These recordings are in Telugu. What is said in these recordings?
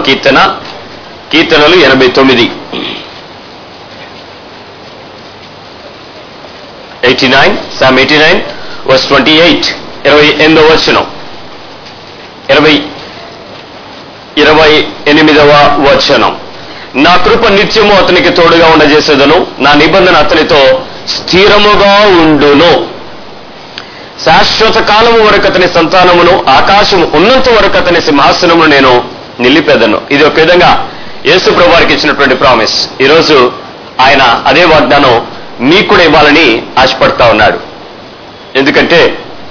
కీర్తన కీర్తనలు ఎనభై తొమ్మిది eighty nine psalm eighty nine verse twenty eight ఇరవై ఎనిమిదవ వచనం ఇరవై ఇరవై ఎనిమిదవ వచనం నా కృప నిత్యము అతనికి తోడుగా ఉండజేసేదను నా నిబంధన అతనితో స్థిరముగా ఉండును శాశ్వత కాలము వరకు అతని సంతానమును ఆకాశము ఉన్నంత వరకు అతని సింహాసనమును నేను నిలిపేదను ఇది ఒక విధంగా యేసు ప్రభువారికి ఇచ్చినటువంటి ప్రామిస్ ఈరోజు ఆయన అదే వాగ్దానం మీకు కూడా ఇవ్వాలని ఆశపడతా ఉన్నాడు ఎందుకంటే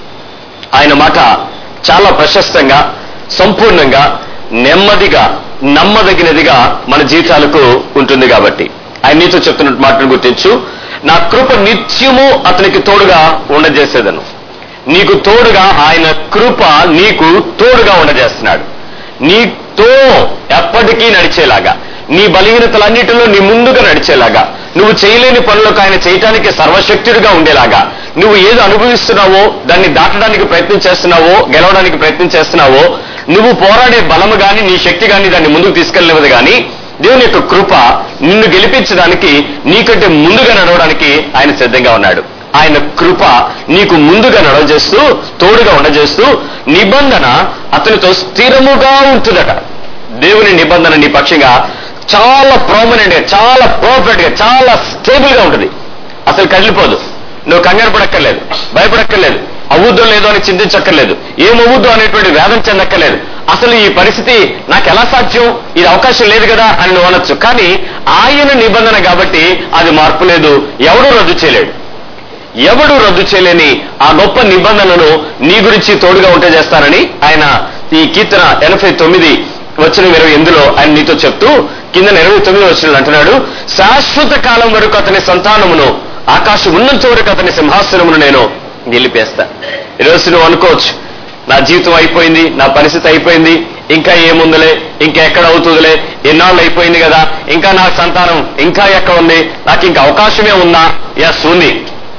ఆయన మాట చాలా ప్రశస్తంగా సంపూర్ణంగా నెమ్మదిగా నమ్మదగినదిగా మన జీవితాలకు ఉంటుంది కాబట్టి ఆయన నీతో చెప్తున్న మాటను గుర్తించు నా కృప నిత్యము అతనికి తోడుగా ఉండజేసేదను నీకు తోడుగా ఆయన కృప నీకు తోడుగా ఉండజేస్తున్నాడు నీతో ఎప్పటికీ నడిచేలాగా నీ బలహీనతలన్నిటిలో నీ ముందుగా నడిచేలాగా నువ్వు చేయలేని పనులకు ఆయన చేయటానికి సర్వశక్తుడిగా ఉండేలాగా నువ్వు ఏది అనుభవిస్తున్నావో దాన్ని దాటడానికి ప్రయత్నం చేస్తున్నావో గెలవడానికి ప్రయత్నం చేస్తున్నావో నువ్వు పోరాడే బలము గాని నీ శక్తి గాని దాన్ని ముందుకు తీసుకెళ్ళలేదు గాని దేవుని యొక్క కృప నిన్ను గెలిపించడానికి నీకంటే ముందుగా నడవడానికి ఆయన సిద్ధంగా ఉన్నాడు ఆయన కృప నీకు ముందుగా నడవజేస్తూ తోడుగా ఉండజేస్తూ నిబంధన అతనితో స్థిరముగా ఉంటుందట దేవుని నిబంధన నీ పక్షంగా చాలా ప్రామినెంట్ గా చాలా పర్ఫెక్ట్ గా చాలా స్టేబుల్ గా ఉంటుంది అసలు కదిలిపోదు నువ్వు కంగారు పడక్కర్లేదు భయపడక్కర్లేదు అవుద్దో లేదో అని చింతించక్కర్లేదు ఏమవుద్దో అనేటువంటి వేదన చెందక్కర్లేదు అసలు ఈ పరిస్థితి నాకు ఎలా సాధ్యం ఇది అవకాశం లేదు కదా అని నువ్వు అనొచ్చు కానీ ఆయన నిబంధన కాబట్టి అది మార్పు లేదు ఎవడూ రద్దు చేయలేడు ఎవడు రద్దు చేయలేని ఆ గొప్ప నిబంధనను నీ గురించి తోడుగా ఉంటే చేస్తానని ఆయన ఈ కీర్తన ఎనభై తొమ్మిది వచ్చిన ఇరవై ఎనిమిదిలో ఆయన నీతో చెప్తూ కింద ఇరవై తొమ్మిది వచ్చిన అంటున్నాడు శాశ్వత కాలం వరకు అతని సంతానమును ఆకాశం ఉన్నంత వరకు అతని సింహాసనమును నేను నిలిపేస్తా ఈరోజు నువ్వు అనుకోవచ్చు నా జీవితం అయిపోయింది నా పరిస్థితి అయిపోయింది ఇంకా ఏముందిలే ఇంకా ఎక్కడ అవుతుందిలే ఎన్నాళ్ళు అయిపోయింది కదా ఇంకా నా సంతానం ఇంకా ఎక్కడ ఉంది నాకు ఇంకా అవకాశమే ఉందా ఎస్ ఉంది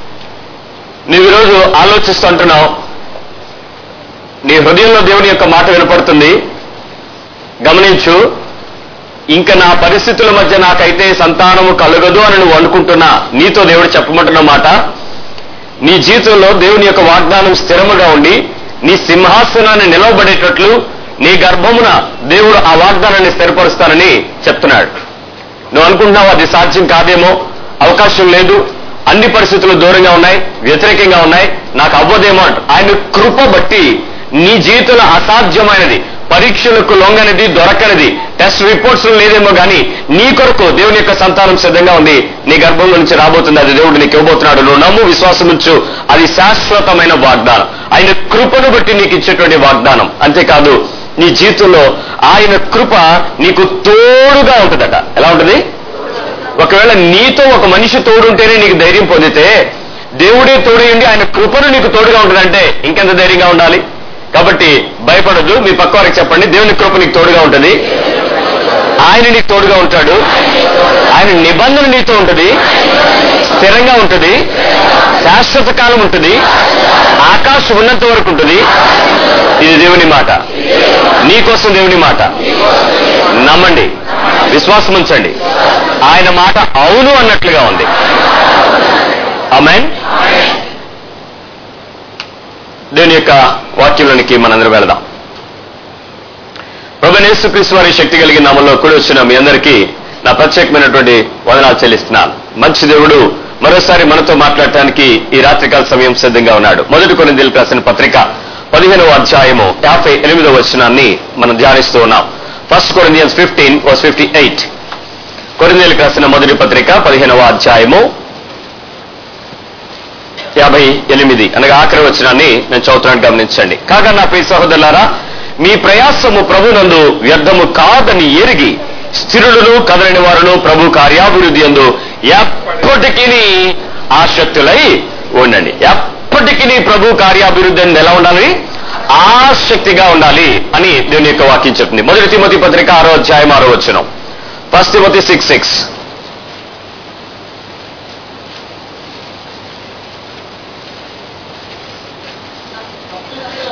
నువ్వు ఈరోజు ఆలోచిస్తూ అంటున్నావు నీ హృదయంలో దేవుని యొక్క మాట వినపడుతుంది గమనించు ఇంకా నా పరిస్థితుల మధ్య నాకైతే సంతానము కలగదు అని నువ్వు అనుకుంటున్నా నీతో దేవుడు చెప్పమంటున్న మాట నీ జీవితంలో దేవుని యొక్క వాగ్దానం స్థిరముగా ఉండి నీ సింహాసనాన్ని నిలవబడేటట్లు నీ గర్భమున దేవుడు ఆ వాగ్దానాన్ని స్థిరపరుస్తానని చెప్తున్నాడు నువ్వు అనుకుంటున్నావు అది సాధ్యం కాదేమో అవకాశం లేదు అన్ని పరిస్థితులు దూరంగా ఉన్నాయి వ్యతిరేకంగా ఉన్నాయి నాకు అవ్వదేమో అంట ఆయన కృప బట్టి నీ జీవితంలో అసాధ్యమైనది పరీక్షలకు లొంగనిది దొరకనిది టెస్ట్ రిపోర్ట్స్ లేదేమో కానీ నీ కొరకు దేవుని యొక్క సంతానం సిద్ధంగా ఉంది నీ గర్భంలో నుంచి రాబోతుంది అది దేవుడు నీకు ఇవ్వబోతున్నాడు నువ్వు నమ్ము విశ్వాసం ఉంచు అది శాశ్వతమైన వాగ్దానం ఆయన కృపను బట్టి నీకు ఇచ్చేటువంటి వాగ్దానం అంతేకాదు నీ జీవితంలో ఆయన కృప నీకు తోడుగా ఉంటుందట ఎలా ఉంటుంది ఒకవేళ నీతో ఒక మనిషి తోడుంటేనే నీకు ధైర్యం పొందితే దేవుడే తోడేయండి ఆయన కృపను నీకు తోడుగా ఉంటుందంటే ఇంకెంత ధైర్యంగా ఉండాలి కాబట్టి భయపడద్దు మీ పక్క వారికి చెప్పండి దేవుని కృప నీకు తోడుగా ఉంటుంది ఆయన నీకు తోడుగా ఉంటాడు ఆయన నిబంధన నీతో ఉంటుంది స్థిరంగా ఉంటుంది శాశ్వత కాలం ఉంటుంది ఆకాశం ఉన్నంత వరకు ఉంటుంది ఇది దేవుని మాట నీకోసం దేవుని మాట నమ్మండి విశ్వాసం ఉంచండి ఆయన మాట అవును అన్నట్లుగా ఉంది అమెన్ దేవుని యొక్క వాక్యంలోనికి మనందరం వెళదాం ప్రభు యేసుక్రీస్తు వారి శక్తి కలిగిన నామంలో కూడి వచ్చిన మీ అందరికీ నా ప్రత్యేకమైనటువంటి వదనాలు చెల్లిస్తున్నాను మంచి దేవుడు మరోసారి మనతో మాట్లాడటానికి ఈ రాత్రికాల సమయం సిద్ధంగా ఉన్నాడు మొదటి కొన్ని రాసిన పత్రిక పదిహేనవ అధ్యాయము యాభై ఎనిమిదవ వచనాన్ని మనం ధ్యానిస్తూ ఉన్నాం first Corinthians fifteen verse fifty eight కొరిందేలకు రాసిన మొదటి పత్రిక పదిహేనవ అధ్యాయము యాభై ఎనిమిది అనగా ఆఖరి వచనాన్ని నేను చదువుతున్నాను గమనించండి కాగా నా ప్రియ సహోదరులారా మీ ప్రయాసము ప్రభునందు వ్యర్థము కాదని ఎరిగి స్థిరులను కదలని వారును ప్రభు కార్యాభివృద్ధి ఎందు ఎప్పటికీ ఆసక్తులై ఉండండి ఎప్పటికీ ప్రభు కార్యాభివృద్ధి అని ఎలా ఉండాలి ఆసక్తిగా ఉండాలి అని దేవుని యొక్క వాక్యం చెప్తుంది మొదటి తిమతి పత్రిక ఆరో అధ్యాయం ఆరో వచ్చిన ఫస్ట్ తిమతి సిక్స్ సిక్స్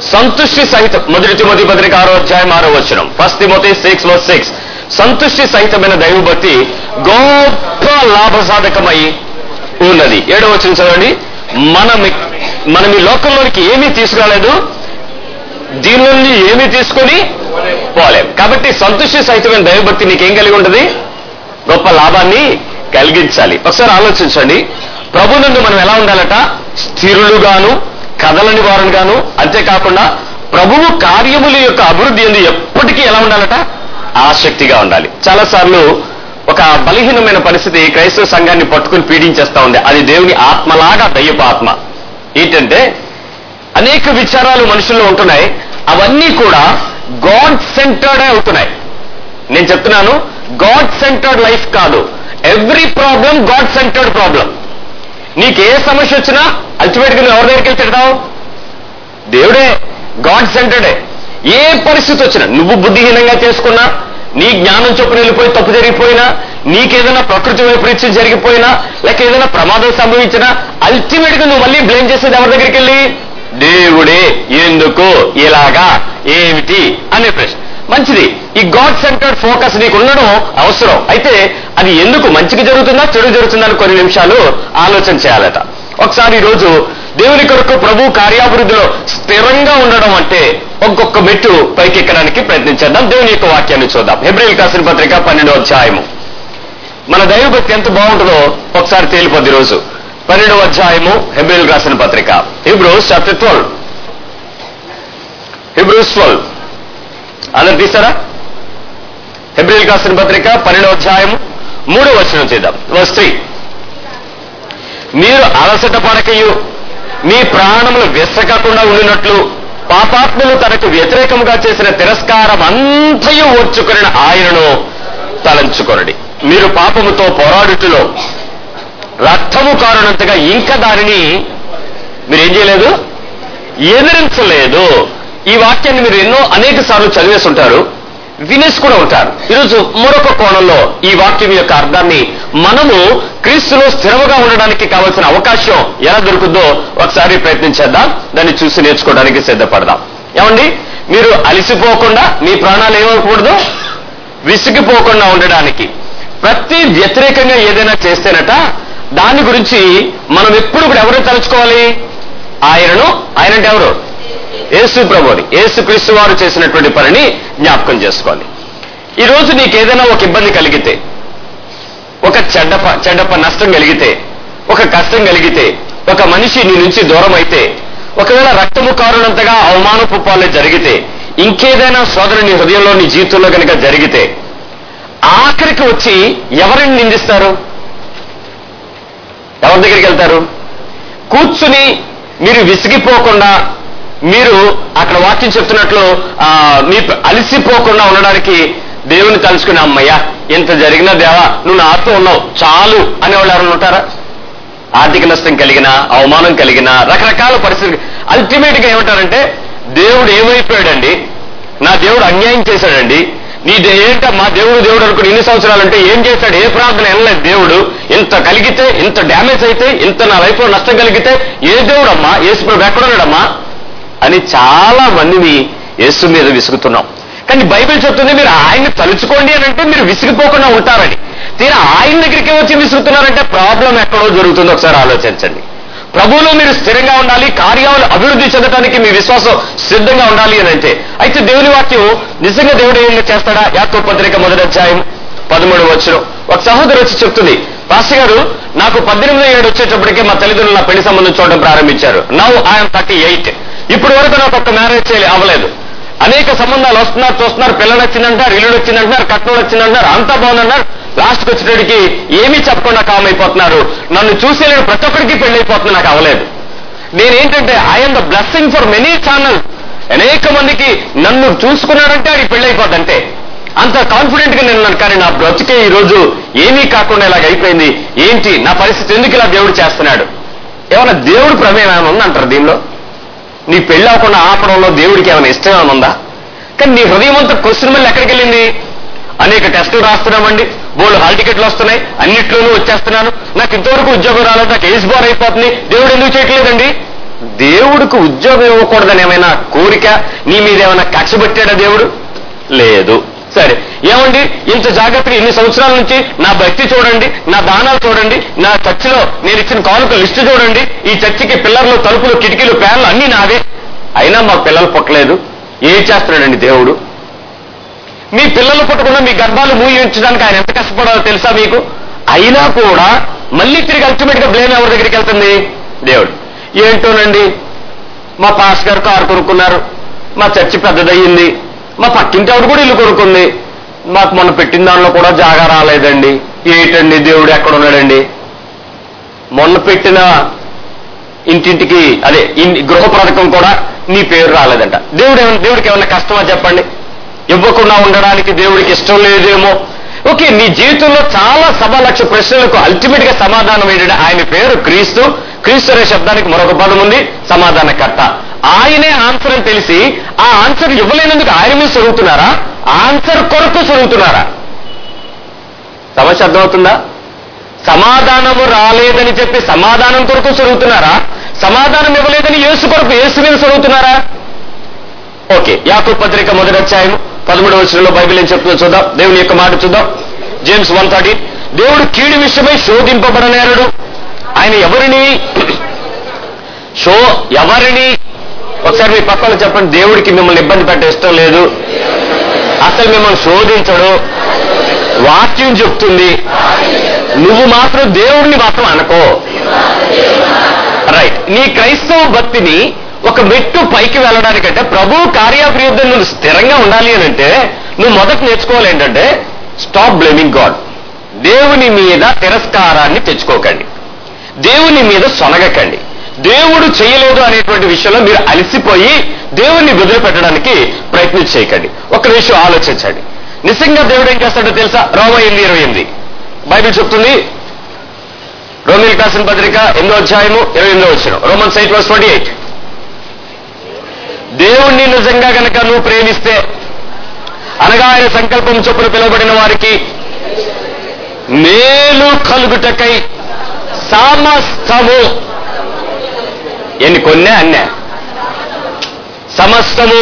సంతుష్టి సహితం మొదటి తిమోతి పత్రిక ఆరో అధ్యాయం ఆరో వచనం first Timothy six verse six సంతుష్టి సహితమైన దైవభక్తి గొప్ప లాభసాధకమై ఉన్నది ఏడో వచ్చిన చదవండి మనం మనం ఈ లోకంలోనికి ఏమీ తీసుకురాలేదు దీని నుండి ఏమీ తీసుకొని పోలేం కాబట్టి సంతుష్టి సహితమైన దైవభక్తి నీకేం కలిగి ఉంటుంది గొప్ప లాభాన్ని కలిగించాలి ఒకసారి ఆలోచించండి ప్రభు నుండి మనం ఎలా ఉండాలట స్థిరులుగాను కదలని వారుగాను అంతేకాకుండా ప్రభువు కార్యముల యొక్క అభివృద్ధి ఎందు ఎప్పటికీ ఎలా ఉండాలట ఆసక్తిగా ఉండాలి చాలాసార్లు ఒక బలహీనమైన పరిస్థితి క్రైస్తవ సంఘాన్ని పట్టుకుని పీడించేస్తా ఉంది అది దేవుని ఆత్మలాగా దయ్యపు ఆత్మ ఏంటంటే అనేక విచారాలు మనుషుల్లో ఉంటున్నాయి అవన్నీ కూడా గాడ్ సెంటర్డే అవుతున్నాయి నేను చెప్తున్నాను గాడ్ సెంటర్డ్ లైఫ్ కాదు every problem God centered problem నీకు ఏ సమస్య వచ్చినా అల్టిమేట్గా నువ్వు ఎవరి దగ్గరికి వెళ్తావు తిడతావు దేవుడే గాడ్ సెంటర్డే ఏ పరిస్థితి వచ్చినా నువ్వు బుద్ధిహీనంగా చేసుకున్నా నీ జ్ఞానం చొప్పున వెళ్ళిపోయి తప్పు జరిగిపోయినా నీకేదైనా ప్రకృతి వైపరీత్యం జరిగిపోయినా లేక ఏదైనా ప్రమాదం సంభవించినా అల్టిమేట్ గా నువ్వు మళ్ళీ బ్లేమ్ చేసేది ఎవరి దగ్గరికి వెళ్ళి దేవుడే ఎందుకు ఇలాగా ఏమిటి అనే ప్రశ్న మంచిది ఈ గాడ్ సెంటర్డ్ ఫోకస్ నీకు ఉండడం అవసరం అయితే అది ఎందుకు మంచికి జరుగుతుందా చెడు జరుగుతుందా అని కొన్ని నిమిషాలు ఆలోచన చేయాలట ఒకసారి ఈ రోజు దేవుని కొరకు ప్రభు కార్యాభివృద్ధిలో స్థిరంగా ఉండడం అంటే ఒక్కొక్క మెట్టు పైకెక్కడానికి ప్రయత్నించేద్దాం దేవుని యొక్క వాక్యాన్ని చూద్దాం హెబ్రిల్ కాసిన పత్రిక పన్నెండో అధ్యాయము మన దైవభక్తి ఎంత బాగుంటుందో ఒకసారి తేలిపోద్ది రోజు పన్నెండవ అధ్యాయము హెబ్రిల్ రాసిన పత్రిక Hebrews chapter twelve Hebrews twelve అందరు తీసారా హెబ్రిల్ కాసిన పత్రిక పన్నెండవ అధ్యాయము మూడో వచనం చేద్దాం వర్స్ త్రీ మీరు అలసట పడకయు మీ ప్రాణములు వెసకకుండా ఉండినట్లు పాపాత్ములు తనకు వ్యతిరేకముగా చేసిన తిరస్కారం అంతయు ఓర్చుకుని ఆయనను తలంచుకొనడి మీరు పాపముతో పోరాడుటలో రక్తము కారునంతగా ఇంకా దానిని మీరేం చేయలేదు ఎదిరించలేదు ఈ వాక్యాన్ని మీరు ఎన్నో అనేక సార్లు చదివేసి ఉంటారు వినేసి కూడా ఉంటారు ఈరోజు మరొక కోణంలో ఈ వాక్యం యొక్క అర్థాన్ని మనము క్రీస్తులో స్థిరముగా ఉండడానికి కావలసిన అవకాశం ఎలా దొరుకుతుందో ఒకసారి ప్రయత్నించేద్దాం దాన్ని చూసి నేర్చుకోవడానికి సిద్ధపడదాం ఏమండి మీరు అలసిపోకుండా మీ ప్రాణాలు ఏమవకూడదు విసిగిపోకుండా ఉండడానికి ప్రతి వ్యతిరేకంగా ఏదైనా చేస్తేనట దాని గురించి మనం ఎప్పుడు కూడా ఎవరు తలుచుకోవాలి ఆయనను ఆయన అంటే ఎవరు యేసు ప్రభుని యేసు క్రీస్తు వారు చేసినటువంటి పనిని జ్ఞాపకం చేసుకోవాలి ఈ రోజు నీకు ఏదైనా ఒక ఇబ్బంది కలిగితే ఒక చెడ్డ ప- చెడ్డ ప- నష్టం కలిగితే ఒక కష్టం కలిగితే ఒక మనిషి నీ నుంచి దూరం అయితే ఒకవేళ రక్తము కారునంతగా అవమానపు పాలే జరిగితే ఇంకేదైనా సోదరు నీ హృదయంలో నీ జీవితంలో కనుక జరిగితే ఆఖరికి వచ్చి ఎవరిని నిందిస్తారు ఎవరి దగ్గరికి వెళ్తారు కూర్చుని మీరు విసిగిపోకుండా మీరు అక్కడ వాక్యం చెప్తున్నట్లు ఆ, మీ ప- అలసిపోకుండా ఉండడానికి దేవుని తలుచుకుని అమ్మయ్యా ఇంత జరిగినా దేవా నువ్వు నాతో ఉన్నావు చాలు అనేవాళ్ళు ఎవరైనా ఉంటారా ఆర్థిక నష్టం కలిగిన అవమానం కలిగిన రకరకాల పరిస్థితులు అల్టిమేట్ గా ఏమంటారంటే దేవుడు ఏమైపోయాడండి నా దేవుడు అన్యాయం చేశాడండి నీ దే- ఏంట మా దేవుడు దేవుడు అనుకుని ఇన్ని సంవత్సరాలు అంటే ఏం చేశాడు ఏ ప్రార్థన వెళ్ళలేదు దేవుడు ఇంత కలిగితే ఇంత డ్యామేజ్ అయితే ఇంత నా లైఫ్ లో నష్టం కలిగితే ఏ దేవుడు అమ్మా యేసు ప్రభు ఎక్కడున్నాడమ్మా అని చాలా మందిని యేసు మీద విసుగుతున్నాం కానీ బైబిల్ చెప్తుంది మీరు ఆయన్ని తలుచుకోండి అని అంటే మీరు విసిగిపోకుండా ఉంటారని తీరా ఆయన దగ్గరికి వచ్చి విసుగుతున్నారంటే ప్రాబ్లం ఎక్కడో జరుగుతుందో ఒకసారి ఆలోచించండి ప్రభువులో మీరు స్థిరంగా ఉండాలి కార్యాలు అభివృద్ధి చెందడానికి మీ విశ్వాసం సిద్ధంగా ఉండాలి అని అంటే అయితే దేవుని వాక్యం నిజంగా దేవుడు ఏం చేస్తాడా యాకో పత్రిక మొదటి అధ్యాయం పదమూడు వచ్చిన ఒక సహోదరు వచ్చి చెప్తుంది పాస్టర్ గారు నాకు పద్దెనిమిది ఏడు వచ్చేటప్పటికే మా తల్లిదండ్రులు నా పెళ్లి సంబంధం చూడడం ప్రారంభించారు నవ్ ఐఎమ్ థర్టీ ఎయిట్ ఇప్పటి వరకు నాకు ఒక మ్యారేజ్ చేయలే అవ్వలేదు అనేక సంబంధాలు వస్తున్నారు చూస్తున్నారు పిల్లలు వచ్చిందంటారు ఇల్లు వచ్చిందంటారు కట్నం వచ్చిందంటారు అంతా బాగుందంటారు లాస్ట్కి వచ్చేటడికి ఏమీ చెప్పకుండా కామ్ అయిపోతున్నారు నన్ను చూసేలేడు ప్రతి ఒక్కరికి పెళ్లి అయిపోతుంది నాకు అవ్వలేదు నేనేంటంటే I'm the blessing for many channel అనేక మందికి నన్ను చూసుకున్నాడంటే అది పెళ్లి అయిపోద్ది అంతే అంత కాన్ఫిడెంట్ గా నేను ఉన్నాను కానీ నా బ్రతికే ఈ రోజు ఏమీ కాకుండా ఇలాగ అయిపోయింది ఏంటి నా పరిస్థితి ఎందుకు ఇలా దేవుడు చేస్తున్నాడు ఏమన్నా దేవుడు ప్రమేయం ఏమైనా ఉందంటారు దీనిలో నీ పెళ్లి అవ్వకుండా ఆపడంలో దేవుడికి ఏమైనా ఇష్టం ఏమైనా ఉందా కానీ నీ హృదయం అంతా క్వశ్చన్ మళ్ళీ ఎక్కడికి వెళ్ళింది అనేక టెస్టులు రాస్తున్నామండి బోల్డ్ హాల్ టికెట్లు వస్తున్నాయి అన్నిట్లోనూ వచ్చేస్తున్నాను నాకు ఇంతవరకు ఉద్యోగం రాలేదు నాకు ఏజ్ బార్ అయిపోతుంది దేవుడు ఎందుకు చేయట్లేదండి దేవుడికి ఉద్యోగం ఇవ్వకూడదని ఏమైనా కోరిక నీ మీద ఏమైనా కక్ష పెట్టాడా దేవుడు లేదు సరే ఏమండి ఇంత జాగ్రత్తగా ఇన్ని సంవత్సరాల నుంచి నా భక్తి చూడండి నా దానాలు చూడండి నా చర్చిలో నేను ఇచ్చిన కానుక లిస్టు చూడండి ఈ చర్చికి పిల్లర్లు తలుపులు కిటికీలు ఫ్యాన్లు అన్ని నావే అయినా మా పిల్లలు పుట్టలేదు ఏం చేస్తున్నాడండి దేవుడు మీ పిల్లలు పుట్టకుండా మీ గర్భాలు మూయించడానికి ఆయన ఎంత కష్టపడాలో తెలుసా మీకు అయినా కూడా మళ్ళీ తిరిగి అల్టిమేట్ గా బ్లేమ్ ఎవరి దగ్గరికి వెళ్తుంది దేవుడు ఏంటోనండి మా పాస్ గారు కారు కొనుక్కున్నారు మా చర్చి పెద్దదయ్యింది మా పక్కింటి ఆవిడ కూడా ఇల్లు కొనుక్కుంది మాకు మొన్న పెట్టిన దానిలో కూడా జాగా రాలేదండి ఏంటండి దేవుడు ఎక్కడ ఉన్నాడండి మొన్న పెట్టిన ఇంటింటికి అదే ఇన్- గృహ పథకం కూడా నీ పేరు రాలేదంట దేవుడు ఏమైనా దేవుడికి ఏమైనా కష్టమా చెప్పండి ఇవ్వకుండా ఉండడానికి దేవుడికి ఇష్టం లేదేమో ఓకే నీ జీవితంలో చాలా సభా లక్ష ప్రశ్నలకు అల్టిమేట్ గా సమాధానం ఏంటంటే ఆయన పేరు క్రీస్తు క్రీస్తు అనే శబ్దానికి మరొక పదం ఉంది సమాధానకర్త ఆయనే ఆన్సర్ అని తెలిసి ఆ ఆన్సర్ ఇవ్వలేనందుకు ఆయన మీద సొరుగుతున్నారా ఆన్సర్ కొరకు సొరుగుతున్నారా సమస్య అర్థమవుతుందా సమాధానము రాలేదని చెప్పి సమాధానం కొరకు సొరుగుతున్నారా సమాధానం ఇవ్వలేదని యేసు కొరకు యేసు మీద సొరుగుతున్నారా ఓకే యాకూ పత్రిక మొదటి అధ్యాయం పదమూడవ వచనంలో బైబిల్ ఏం చెప్తుందో చూద్దాం దేవుని యొక్క మాట చూద్దాం జేమ్స్ వన్ థర్టీ దేవుడు కీడు విషయమై శోధింపబడనేరడు ఆయన ఎవరిని షో ఎవరిని ఒకసారి మీ పక్కన చెప్పండి దేవుడికి మిమ్మల్ని ఇబ్బంది పెట్టే ఇష్టం లేదు అసలు మిమ్మల్ని శోధించడు వాక్యం చెప్తుంది నువ్వు మాత్రం దేవుడిని మాత్రం అనుకో రైట్ నీ క్రైస్తవ భక్తిని ఒక మెట్టు పైకి వెళ్ళడానికంటే ప్రభు కార్యాభివృద్ధి నువ్వు స్థిరంగా ఉండాలి అని అంటే నువ్వు మొదట నేర్చుకోవాలి ఏంటంటే స్టాప్ బ్లేమింగ్ గాడ్ దేవుని మీద తిరస్కారాన్ని తెచ్చుకోకండి దేవుని మీద సొనగకండి దేవుడు చేయలేదు అనేటువంటి విషయంలో మీరు అలసిపోయి దేవుణ్ణి వదిలిపెట్టడానికి ప్రయత్నం చేయకండి ఒక విషయం ఆలోచించండి నిజంగా దేవుడు ఏం చేస్తాడో తెలుసా రోమ ఎనిమిది ఇరవై ఎనిమిది బైబిల్ చెప్తుంది రోమిల్ కాసిన పత్రిక ఎనిమిదో అధ్యాయము ఇరవై ఎనిమిదో వచ్చిన Romans eight verse twenty eight దేవుణ్ణి నిజంగా గనక నువ్వు ప్రేమిస్తే అనగా ఆయన సంకల్పం చొప్పున పిలువబడిన వారికి మేలు కలుగుటకై సమస్తము ఎన్ని కొన్నే అన్నే సమస్తము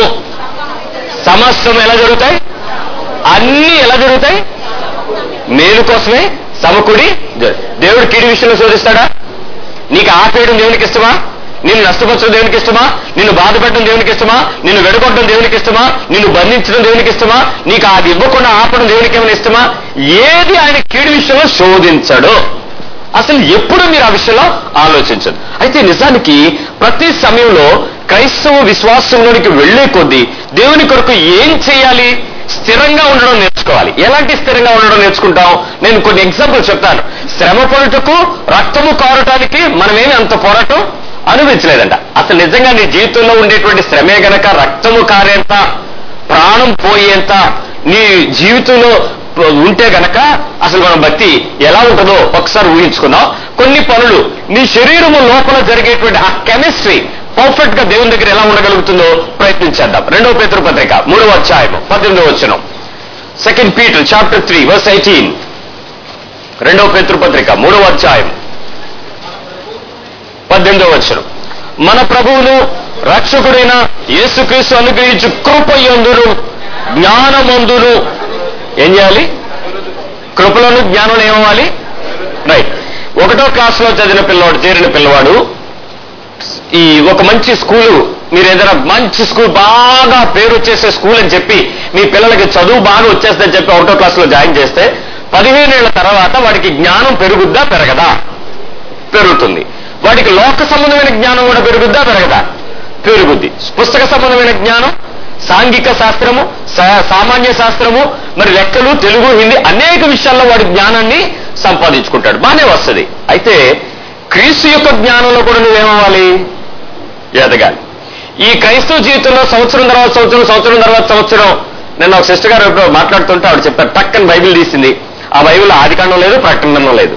సమస్తం ఎలా జరుగుతాయి అన్ని ఎలా జరుగుతాయి మేలు కోసమే సమకూడి జరు- దేవుడు కీడి విషయంలో శోధిస్తాడా నీకు ఆపేయడం దేవునికి ఇష్టమా నిన్ను నష్టపరచడం దేవునికి ఇష్టమా నిన్ను బాధపెట్టడం దేవునికి ఇష్టమా నిన్ను వెడగొట్టడం దేవునికి ఇష్టమా నిన్ను బంధించడం దేవునికి ఇష్టమా నీకు అది ఇవ్వకుండా ఆపడం దేవునికి ఏమైనా ఇష్టమా ఏది ఆయన కీడు విషయంలో శోధించడు అసలు ఎప్పుడు మీరు ఆ విషయంలో ఆలోచించదు అయితే నిజానికి ప్రతి సమయంలో క్రైస్తవ విశ్వాసంలోనికి వెళ్లే కొద్దీ దేవుని కొరకు ఏం చేయాలి స్థిరంగా ఉండడం నేర్చుకోవాలి ఎలాంటి స్థిరంగా ఉండడం నేర్చుకుంటాం నేను కొన్ని ఎగ్జాంపుల్ చెప్తాను శ్రమ పడుటకు రక్తము కారటానికి మనమేమి అంత పోరాటం అనుభవించలేదంట అసలు నిజంగా నీ జీవితంలో ఉండేటువంటి శ్రమే గనక రక్తము కారేంత ప్రాణం పోయేంత నీ జీవితంలో ఉంటే గనక అసలు మన భక్తి ఎలా ఉంటుందో ఒకసారి ఊహించుకుందాం కొన్ని పనులు నీ శరీరము లోపల జరిగేటువంటి ఆ కెమిస్ట్రీ పర్ఫెక్ట్ గా దేవుని దగ్గర ఎలా ఉండగలుగుతుందో ప్రయత్నించేద్దాం రెండవ పేతృ పత్రిక మూడవ అధ్యాయము పద్దెనిమిదవ వచ్చిన second Peter chapter three verse eighteen రెండవ పేతృ పత్రిక మూడవ అధ్యాయం పద్దెనిమిదవ వచ్చిన మన ప్రభువును రక్షకుడైన యేసుక్రీస్తు అనుగ్రహించు కృపయందును జ్ఞానమందును ఏం చేయాలి కృపలను జ్ఞానం ఏమవ్వాలి రైట్ ఒకటో క్లాస్లో చదివిన పిల్లవాడు చేరిన పిల్లవాడు ఈ ఒక మంచి స్కూలు మీరు ఏదైనా మంచి స్కూల్ బాగా పేరు వచ్చేసే స్కూల్ అని చెప్పి మీ పిల్లలకి చదువు బాగా వచ్చేస్తుందని చెప్పి ఒకటో క్లాస్లో జాయిన్ చేస్తే పదిహేనేళ్ల తర్వాత వాడికి జ్ఞానం పెరుగుద్దా పెరగదా పెరుగుతుంది వాడికి లోక సంబంధమైన జ్ఞానం కూడా పెరుగుద్దా పెరగదా పెరుగుద్ది పుస్తక సంబంధమైన జ్ఞానం సాంఘిక శాస్త్రము సా- సామాన్య శాస్త్రము మరి లెక్కలు తెలుగు హిందీ అనేక విషయాల్లో వాడి జ్ఞానాన్ని సంపాదించుకుంటాడు బాగానే వస్తుంది అయితే క్రీస్తు యొక్క జ్ఞానంలో కూడా నువ్వేమవ్వాలి ఎదగాలి ఈ క్రైస్తవ జీవితంలో సంవత్సరం తర్వాత సంవత్సరం సంవత్సరం తర్వాత సంవత్సరం నేను ఒక సిస్టర్ గారు ఎప్పుడో మాట్లాడుతుంటే ఆవిడ చెప్పారు టక్కని బైబిల్ తీసింది ఆ బైబిల్ ఆదికాండం లేదు ప్రకటన లేదు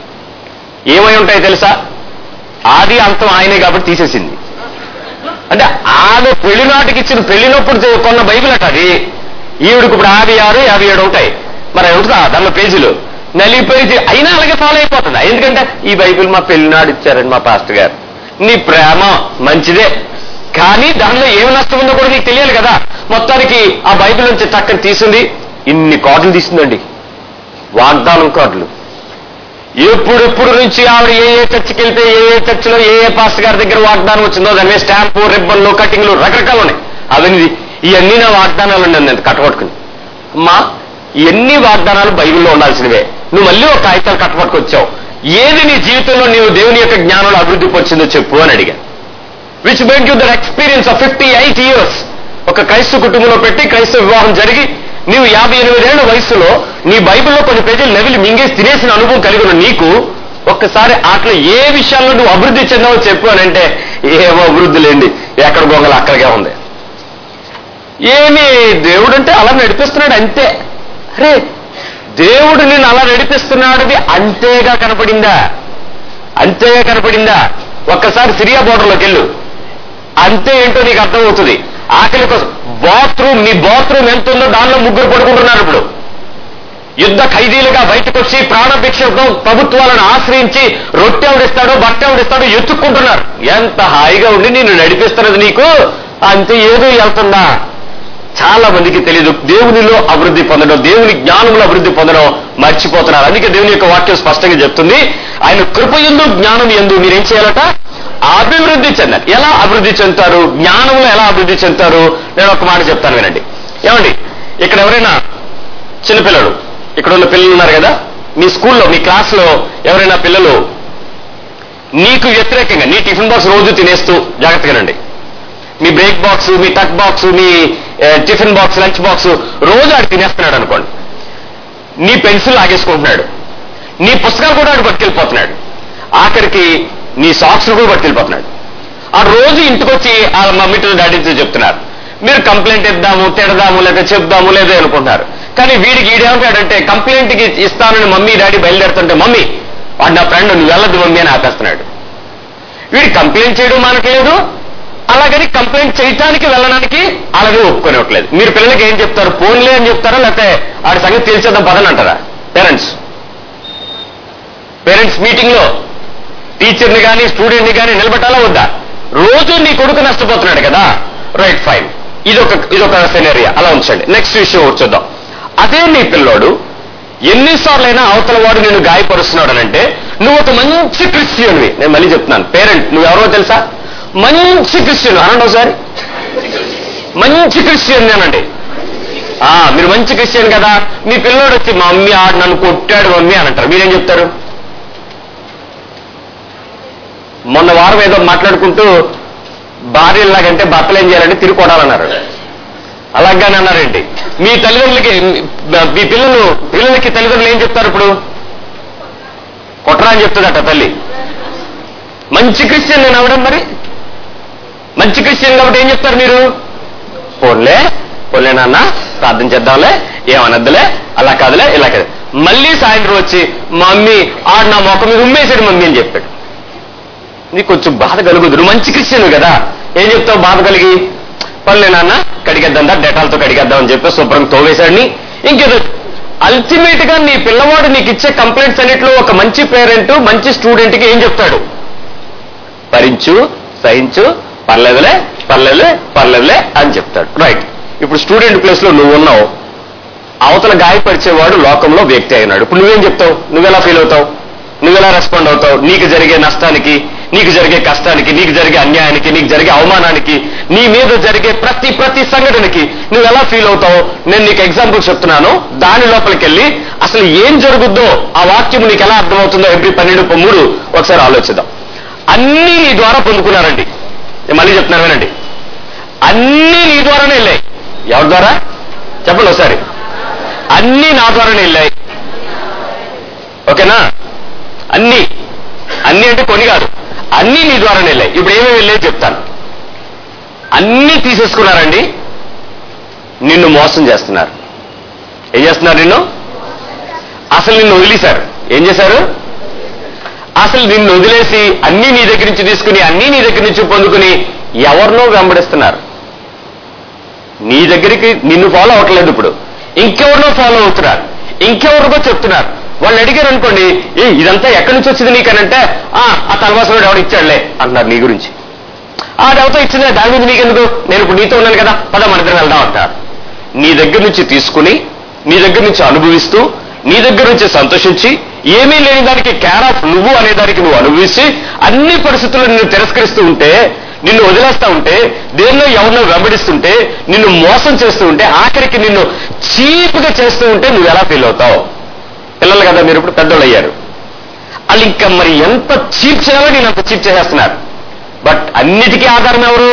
ఏమై ఉంటాయి తెలుసా ఆది అంతం ఆయనే కాబట్టి తీసేసింది అంటే ఆమె పెళ్లినాటికి ఇచ్చిన పెళ్లినప్పుడు చే- కొన్న బైబిల్ అట అది ఈవిడికి ఇప్పుడు యాభై ఆరు యాభై ఏడు ఉంటాయి మరి అవి ఉంటుందా దానిలో పేజీలు నలిగిపోయి చే- అయినా అలాగే ఫాలో అయిపోతుంది ఎందుకంటే ఈ బైబిల్ మా పెళ్లినాడు ఇచ్చారండి మా పాస్టర్ గారు నీ ప్రేమ మంచిదే కానీ దానిలో ఏమి నష్టం ఉందో కూడా నీకు తెలియాలి కదా మొత్తానికి ఆ బైబిల్ నుంచి చక్కని తీసింది ఇన్ని కార్డులు తీసిందండి వాగ్దానం కార్డులు ఎప్పుడెప్పుడు నుంచి ఆవిడ ఏ ఏ చర్చికి వెళ్తే ఏ ఏ చర్చిలో ఏ ఏ పాస్టర్ గారి దగ్గర వాగ్దానం వచ్చిందో దాని మీద స్టాంపు రిబ్బన్లు కటింగ్లు రకరకాలు ఉన్నాయి అవన్నీ ఇవన్నీ నా వాగ్దానాలు ఉండండి నేను కట్టబట్టుకుని అమ్మా ఎన్ని వాగ్దానాలు బైబిల్లో ఉండాల్సినవే నువ్వు మళ్ళీ ఒక కాగితాలు కట్టబట్టుకొచ్చావు ఏది నీ జీవితంలో నీవు దేవుని యొక్క జ్ఞానంలో అభివృద్ధి పొందిందో చెప్పు అని అడిగాను which made you their experience of fifty eight years ఒక క్రైస్తవ కుటుంబంలో పెట్టి క్రైస్తవ వివాహం జరిగి నీవు యాభై ఎనిమిదేళ్ల వయసులో నీ బైబిల్లో కొన్ని పేజీలు నవిలి మింగేసి తినేసిన అనుభవం కలిగి ఉన్న నీకు ఒక్కసారి అట్లా ఏ విషయాల్లో నువ్వు అభివృద్ధి చెందావో చెప్పు అని అంటే ఏమో అభివృద్ధి లేండి ఎక్కడ గొంగలు అక్కడికే ఉంది ఏమి దేవుడు అంటే అలా నడిపిస్తున్నాడు అంతే అరే దేవుడు నిన్ను అలా నడిపిస్తున్నాడది అంతేగా కనపడిందా అంతేగా కనపడిందా ఒక్కసారి సిరియా బోర్డర్లోకి వెళ్ళు అంతే ఏంటో నీకు అర్థమవుతుంది ఆకలి కోసం బాత్రూమ్ నీ బాత్రూమ్ ఎంత ఉందో దానిలో ముగ్గురు పడుకుంటున్నారు ఇప్పుడు యుద్ధ ఖైదీలుగా బయటకు వచ్చి ప్రాణభిక్షతో ప్రభుత్వాలను ఆశ్రయించి రొట్టె ఎవడిస్తాడో బట్ట ఎవడిస్తాడో ఎత్తుక్కుంటున్నారు ఎంత హాయిగా ఉండి నిన్ను నడిపిస్తున్నది నీకు అంతే ఏదో వెళ్తుందా చాలా మందికి తెలియదు దేవునిలో అభివృద్ధి పొందడం దేవుని జ్ఞానంలో అభివృద్ధి పొందడం మర్చిపోతున్నారు అందుకే దేవుని యొక్క వాక్యం స్పష్టంగా చెప్తుంది ఆయన కృప ఎందు జ్ఞానం ఎందు మీరేం చేయాలట అభివృద్ధి చెందాలి ఎలా అభివృద్ధి చెందుతారు జ్ఞానంలో ఎలా అభివృద్ధి చెందుతారు నేను ఒక మాట చెప్తాను వినండి ఏమండి ఇక్కడ ఎవరైనా చిన్నపిల్లలు ఇక్కడ ఉన్న పిల్లలు ఉన్నారు కదా మీ స్కూల్లో మీ క్లాస్లో ఎవరైనా పిల్లలు నీకు వ్యతిరేకంగా నీ టిఫిన్ బాక్స్ రోజు తినేస్తూ జాగ్రత్తగానండి మీ బ్రేక్ బాక్స్ మీ టక్ బాక్స్ మీ ఏ, టిఫిన్ బాక్స్ లంచ్ బాక్స్ రోజు ఆడు తినేస్తున్నాడు అనుకోండి నీ పెన్సిల్ లాగేసుకుంటున్నాడు నీ పుస్తకాలు కూడా ఆడు పట్టుకెళ్ళిపోతున్నాడు ఆఖరికి నీ సాక్స్ కూడా పట్టుకెళ్ళిపోతున్నాడు ఆ రోజు ఇంటికి వచ్చి వాళ్ళ మమ్మీతో డాడీతో చెప్తున్నారు మీరు కంప్లైంట్ ఇద్దాము తిడదాము లేదా చెప్దాము లేదా అనుకుంటున్నారు కానీ వీడికి ఈడేమంటాడంటే కంప్లైంట్కి ఇస్తానని మమ్మీ డాడీ బయలుదేరుతుంటే మమ్మీ వాడు నా ఫ్రెండ్ నువ్వు వెళ్ళదు మమ్మీ అని ఆపేస్తున్నాడు వీడు కంప్లైంట్ చేయడం మనకలేదు అలాగని కంప్లైంట్ చేయటానికి వెళ్ళడానికి అలాగే ఒప్పుకోనివ్వట్లేదు మీరు పిల్లలకి ఏం చెప్తారు ఫోన్లే అని చెప్తారా లేకపోతే ఆడి సంగతి తెలిసేద్దాం పదని అంటారా పేరెంట్స్ పేరెంట్స్ మీటింగ్ లో టీచర్ని కానీ స్టూడెంట్ని కానీ నిలబెట్టాలా వద్దా రోజు నీ కొడుకు నష్టపోతున్నాడు కదా రైట్ ఫైన్ ఇదొక ఇదొక సెనేరియా అలా ఉంచండి నెక్స్ట్ విషయం ఒకటి చూద్దాం అదే నీ పిల్లోడు ఎన్నిసార్లైనా అవతల వాడు నిన్ను గాయపరుస్తున్నాడు అంటే నువ్వు ఒక మంచి క్రిస్టియన్వి నేను మళ్ళీ చెప్తున్నాను పేరెంట్ నువ్వెవరో తెలుసా మంచి క్రిస్టియన్ అనండి ఒకసారి మంచి క్రిస్టియన్ నేనండి ఆ, మీరు మంచి క్రిస్టియన్ కదా మీ పిల్లోడు వచ్చి మా మమ్మీ ఆడు నన్ను కొట్టాడు మమ్మీ అని అంటారు మీరేం చెప్తారు మొన్న వారం ఏదో మాట్లాడుకుంటూ భార్యలాగంటే భర్తలు ఏం చేయాలంటే తిరిగి కొడాలన్నారు అలాగానే అన్నారండి మీ తల్లిదండ్రులకి మీ పిల్లలు పిల్లలకి తల్లిదండ్రులు ఏం చెప్తారు ఇప్పుడు కొట్టరా అని చెప్తుందట తల్లి మంచి క్రిస్టియన్ నేను అవడం మరి మంచి క్రిస్టియన్ కాబట్టి ఏం చెప్తారు మీరు పోన్లే పోన్లే నాన్న ప్రార్థన చేద్దాంలే ఏమనద్దులే అలా కాదులే ఇలా కాదు మళ్ళీ సాయంత్రం వచ్చి మమ్మీ ఆడు నా మొక్క మీద ఉమ్మేశాడు మమ్మీ అని చెప్పాడు నీకు కొంచెం బాధ కలుగుదు నువ్వు మంచి క్రిస్టియన్ కదా ఏం చెప్తావు బాధ కలిగి పనులే నాన్న కడిగేద్దాం డెటాల్తో కడిగేద్దాం అని చెప్పి శుభ్రం తోవేశాడిని ఇంకేదో అల్టిమేట్ గా నీ పిల్లవాడు నీకు ఇచ్చే కంప్లైంట్స్ అన్నిట్లో ఒక మంచి పేరెంట్ మంచి స్టూడెంట్ కి ఏం చెప్తాడు భరించు సహించు పర్లేదులే పర్లేదులే పర్లేదులే అని చెప్తాడు రైట్ ఇప్పుడు స్టూడెంట్ ప్లేస్ లో నువ్వు ఉన్నావు అవతల గాయపరిచేవాడు లోకంలో వ్యక్తి అయినాడు ఇప్పుడు నువ్వేం చెప్తావు నువ్వెలా ఫీల్ అవుతావు నువ్వెలా రెస్పాండ్ అవుతావు నీకు జరిగే నష్టానికి నీకు జరిగే కష్టానికి నీకు జరిగే అన్యాయానికి నీకు జరిగే అవమానానికి నీ మీద జరిగే ప్రతి ప్రతి సంఘటనకి నువ్వు ఎలా ఫీల్ అవుతావు నేను నీకు ఎగ్జాంపుల్ చెప్తున్నాను దాని లోపలికి వెళ్ళి అసలు ఏం జరుగుద్దో ఆ వాక్యం నీకు ఎలా అర్థమవుతుందో ఎవ్రీ పన్నెండు మూడు ఒకసారి ఆలోచిద్దాం అన్నీ నీ ద్వారా పొందుకున్నారండి నేను మళ్ళీ చెప్తున్నాను వినండి అన్నీ నీ ద్వారానే వెళ్ళాయి ఎవరి ద్వారా చెప్పండి ఒకసారి అన్నీ నా ద్వారానే వెళ్ళాయి ఓకేనా అన్నీ అన్నీ అంటే కొన్ని కాదు అన్నీ నీ ద్వారానే వెళ్ళాయి ఇప్పుడు ఏమేమి వెళ్ళాయి చెప్తాను అన్నీ తీసేసుకున్నారండి నిన్ను మోసం చేస్తున్నారు ఏం చేస్తున్నారు నిన్ను అసలు నిన్ను వదిలేశారు ఏం చేశారు అసలు నిన్ను వదిలేసి అన్నీ నీ దగ్గర నుంచి తీసుకుని అన్నీ నీ దగ్గర నుంచి పొందుకుని ఎవరినో వెంబడిస్తున్నారు నీ దగ్గరికి నిన్ను ఫాలో అవ్వట్లేదు ఇప్పుడు ఇంకెవరినో ఫాలో అవుతున్నారు ఇంకెవరికో చెప్తున్నారు వాళ్ళు అడిగారు అనుకోండి ఏ ఇదంతా ఎక్కడి నుంచి వచ్చింది నీకనంటే "ఆ, ఆ తలవాసుడు ఎవడు ఇచ్చాడులే అంటున్నారు నీ గురించి ఆ దేవత ఇచ్చిందే దాని మీద నీకెందుకు నేను ఇప్పుడు నీతో ఉన్నాను కదా పద మన ఇద్దరం వెళ్దాం అంటారు నీ దగ్గర నుంచి తీసుకుని నీ దగ్గర నుంచి అనుభవిస్తూ నీ దగ్గర నుంచి సంతోషించి ఏమీ లేని దానికి కేర్ ఆఫ్ నువ్వు అనే దానికి నువ్వు అనుభవించి అన్ని పరిస్థితుల్లో నిన్ను తిరస్కరిస్తూ ఉంటే నిన్ను వదిలేస్తా ఉంటే దేనిలో ఎవరినో వెంబడిస్తుంటే నిన్ను మోసం చేస్తూ ఉంటే ఆఖరికి నిన్ను చీప్గా చేస్తూ ఉంటే నువ్వు ఎలా ఫీల్ అవుతావు పిల్లలు కదా మీరు ఇప్పుడు పెద్దోళ్ళు అయ్యారు వాళ్ళు ఇంకా మరి ఎంత చీప్ చేయాలో నేను అంత చీప్ చేసేస్తున్నారు బట్ అన్నిటికీ ఆధారం ఎవరు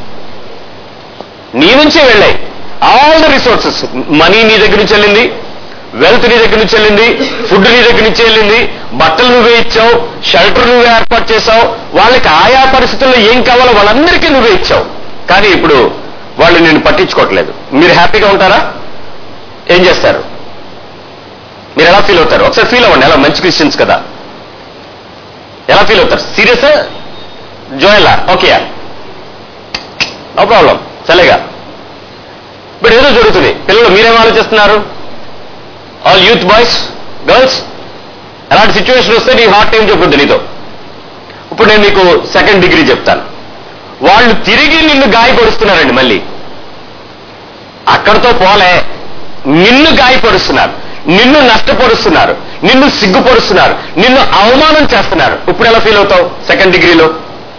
నీ నుంచే వెళ్ళాయి ఆల్ ద రిసోర్సెస్ మనీ నీ దగ్గర నుంచి వెళ్ళింది వెల్త్ నీ దగ్గర నుంచి వెళ్ళింది ఫుడ్ నీ దగ్గర నుంచి వెళ్ళింది బట్టలు నువ్వే ఇచ్చావు షెల్టర్ నువ్వే ఏర్పాటు చేసావు వాళ్ళకి ఆయా పరిస్థితుల్లో ఏం కావాలో వాళ్ళందరికీ నువ్వే ఇచ్చావు కానీ ఇప్పుడు వాళ్ళు నేను పట్టించుకోవట్లేదు మీరు హ్యాపీగా ఉంటారా ఏం చేస్తారు మీరు ఎలా ఫీల్ అవుతారు ఒకసారి ఫీల్ అవ్వండి ఎలా మంచి క్రిస్టియన్స్ కదా ఎలా ఫీల్ అవుతారు సీరియస్ జోయలా ఓకే నో ప్రాబ్లం చలేగా ఇప్పుడు ఏదో జరుగుతుంది పిల్లలు మీరేం ఆలోచిస్తున్నారు ఆల్ యూత్ బాయ్స్ గర్ల్స్ అలాంటి సిచ్యువేషన్ వస్తే నీ హార్ట్ ఏం చెప్పుద్ది నీతో ఇప్పుడు నేను మీకు సెకండ్ డిగ్రీ చెప్తాను వాళ్ళు తిరిగి నిన్ను గాయపరుస్తున్నారండి మళ్ళీ అక్కడితో పోలే నిన్ను గాయపరుస్తున్నారు నిన్ను నష్టపరుస్తున్నారు నిన్ను సిగ్గుపరుస్తున్నారు నిన్ను అవమానం చేస్తున్నారు ఇప్పుడు ఎలా ఫీల్ అవుతావు సెకండ్ డిగ్రీలో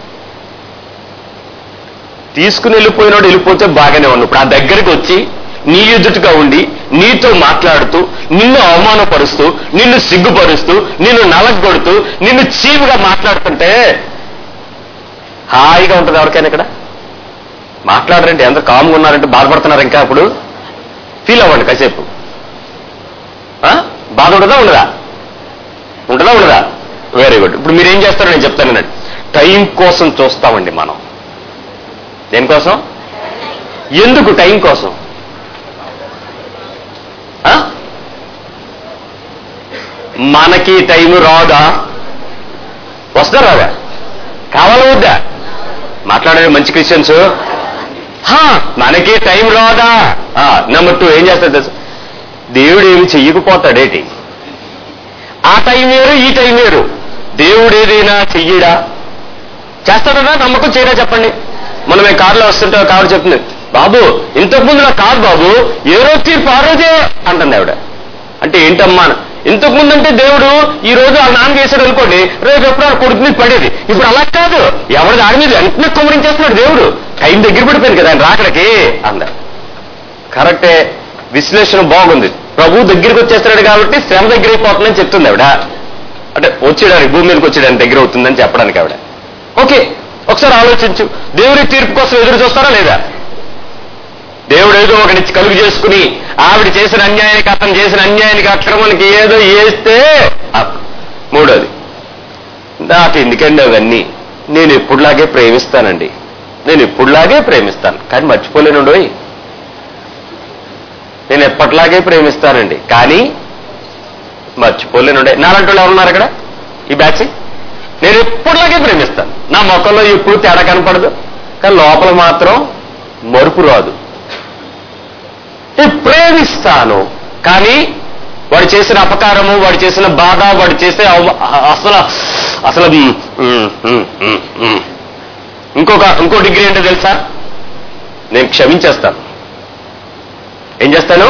తీసుకుని వెళ్ళిపోయినాడు వెళ్ళిపోతే బాగానే ఉన్నాడు ఇప్పుడు ఆ దగ్గరికి వచ్చి నీ ఎదుటిగా ఉండి నీతో మాట్లాడుతూ నిన్ను అవమానపరుస్తూ నిన్ను సిగ్గుపరుస్తూ నిన్ను నలగొడుతూ నిన్ను చీవుగా మాట్లాడుతుంటే హాయిగా ఉంటుంది ఎవరికైనా ఇక్కడ మాట్లాడరంటే ఎంత కామ్గా ఉన్నారంటే బాధపడుతున్నారు ఇంకా అప్పుడు ఫీల్ అవ్వండి కాసేపు ఆ? బాధ ఉండదా ఉండదా ఉంటుందా ఉండదా వెరీ గుడ్ ఇప్పుడు మీరు ఏం చేస్తారో నేను చెప్తాను వినండి. టైం కోసం చూస్తామండి మనం దేనికోసం ఎందుకు టైం కోసం ఆ? మనకి టైం రాదా వస్తా రాదా కావాలా వద్దా మాట్లాడే మంచి క్రిస్టియన్స్ హా, మనకి టైం రాదా నెంబర్ టూ ఏం చేస్తాడు తెలుసా దేవుడు ఏమి చెయ్యకపోతాడేటి ఆ టైం వేరు ఈ టైం వేరు దేవుడు ఏదైనా చెయ్యడా చేస్తాడనా నమ్మకం చేయరా చెప్పండి మనం మేము కారులో వస్తుంటే ఒక ఆవిడ చెప్తుంది బాబు ఇంతకుముందు నా కాదు బాబు ఏ రోజు తీర్పు ఆ రోజే అంటుంది ఆవిడ అంటే ఏంటమ్మా అని. ఇంతకు ముందు అంటే దేవుడు ఈ రోజు ఆ నాన్న చేశాడు అనుకోండి రేపు ఎప్పుడు ఆ కొడుకు మీద పడేది ఇప్పుడు అలా కాదు ఎవరి దాని మీద వెంటనే కుమరించేస్తున్నాడు దేవుడు టైం దగ్గర పడిపోయింది కదా ఆయన రాకడికి అంద కరెక్టే విశ్లేషణ బాగుంది ప్రభు దగ్గరికి వచ్చేస్తున్నాడు కాబట్టి శ్రమ దగ్గర అయిపోతుందని చెప్తుంది ఆవిడ అంటే వచ్చేయడానికి భూమి మీదకి వచ్చేయడానికి దగ్గర అవుతుందని చెప్పడానికి ఆవిడ ఓకే ఒకసారి ఆలోచించు దేవుడి తీర్పు కోసం ఎదురు చూస్తారా లేదా దేవుడు ఏదో ఒకటి కలుగు చేసుకుని ఆవిడ చేసిన అన్యాయానికి అతను చేసిన అన్యాయానికి అక్రమానికి ఏదో చేస్తే అప్. మూడోది నాకు ఎందుకండి అవన్నీ నేను ఎప్పుడులాగే ప్రేమిస్తానండి నేను ఎప్పుడులాగే ప్రేమిస్తాను కానీ మర్చిపోలేనుండోయ్ నేను ఎప్పటిలాగే ప్రేమిస్తానండి కానీ మర్చిపోలేనుండే నాలంటి వాళ్ళు ఎవరున్నారు ఇక్కడ ఈ బ్యాచ్ నేను ఎప్పుడులాగే ప్రేమిస్తాను నా మొక్కల్లో ఎప్పుడు తేడా కనపడదు కానీ లోపల మాత్రం మరుపు రాదు నేను ప్రేమిస్తాను కానీ వాడు చేసిన అపకారము వాడు చేసిన బాధ వాడు చేసే అవ- అసలు అసలు ఉమ్, ఉమ్, ఉమ్, ఉమ్, ఉమ్. ఇంకొక ఇంకో డిగ్రీ ఏంటో తెలుసా నేను క్షమించేస్తాను ఏం చేస్తాను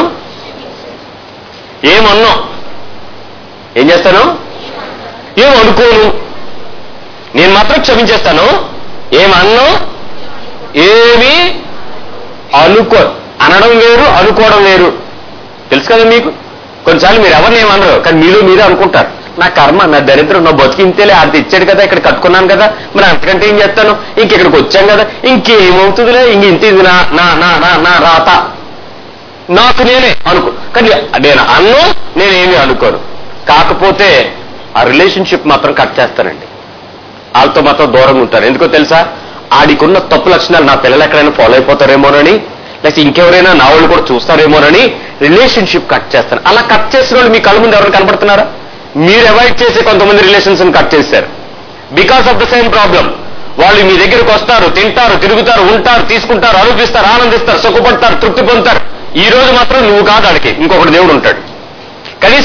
ఏమన్నా ఏం చేస్తాను ఏం అనుకోను నేను మాత్రం క్షమించేస్తాను ఏమన్ను ఏమి అనుకో అనడం వేరు అనుకోవడం వేరు తెలుసు కదా మీకు కొన్నిసార్లు మీరు ఎవరిని ఏమనరు కానీ మీలో మీరే అనుకుంటారు నా కర్మ నా దరిద్రం నా బతికింతేలే అంత ఇచ్చాడు కదా ఇక్కడ కట్టుకున్నాను కదా మరి అంతకంటే ఏం చేస్తాను ఇంక ఇక్కడికి వచ్చాం కదా ఇంకేమవుతుందిలే ఇంక ఇంత ఇది నా నా నా నా నా రాత నాకు నేనే అనుకో కానీ నేను అన్ను నేనేమి అనుకోను కాకపోతే ఆ రిలేషన్షిప్ మాత్రం కట్ చేస్తానండి వాళ్ళతో మాత్రం దూరంగా ఉంటారు ఎందుకో తెలుసా ఆడికున్న తప్పు లక్షణాలు నా పిల్లలు ఎక్కడైనా ఫాలో అయిపోతారేమోనని లేకపోతే ఇంకెవరైనా నా వాళ్ళు కూడా చూస్తారేమోనని రిలేషన్షిప్ కట్ చేస్తాను అలా కట్ చేసిన వాళ్ళు మీ కళ్ళ ముందు ఎవరైనా కనపడుతున్నారా మీరు అవాయిడ్ చేసే కొంతమంది రిలేషన్స్ కట్ చేశారు because of the same problem వాళ్ళు మీ దగ్గరికి వస్తారు తింటారు తిరుగుతారు ఉంటారు తీసుకుంటారు ఆరోపిస్తారు ఆనందిస్తారు సుఖపడతారు తృప్తి పొందుతారు ఈ రోజు మాత్రం నువ్వు కాదు ఆడికి ఇంకొకటి దేవుడు ఉంటాడు కనీసం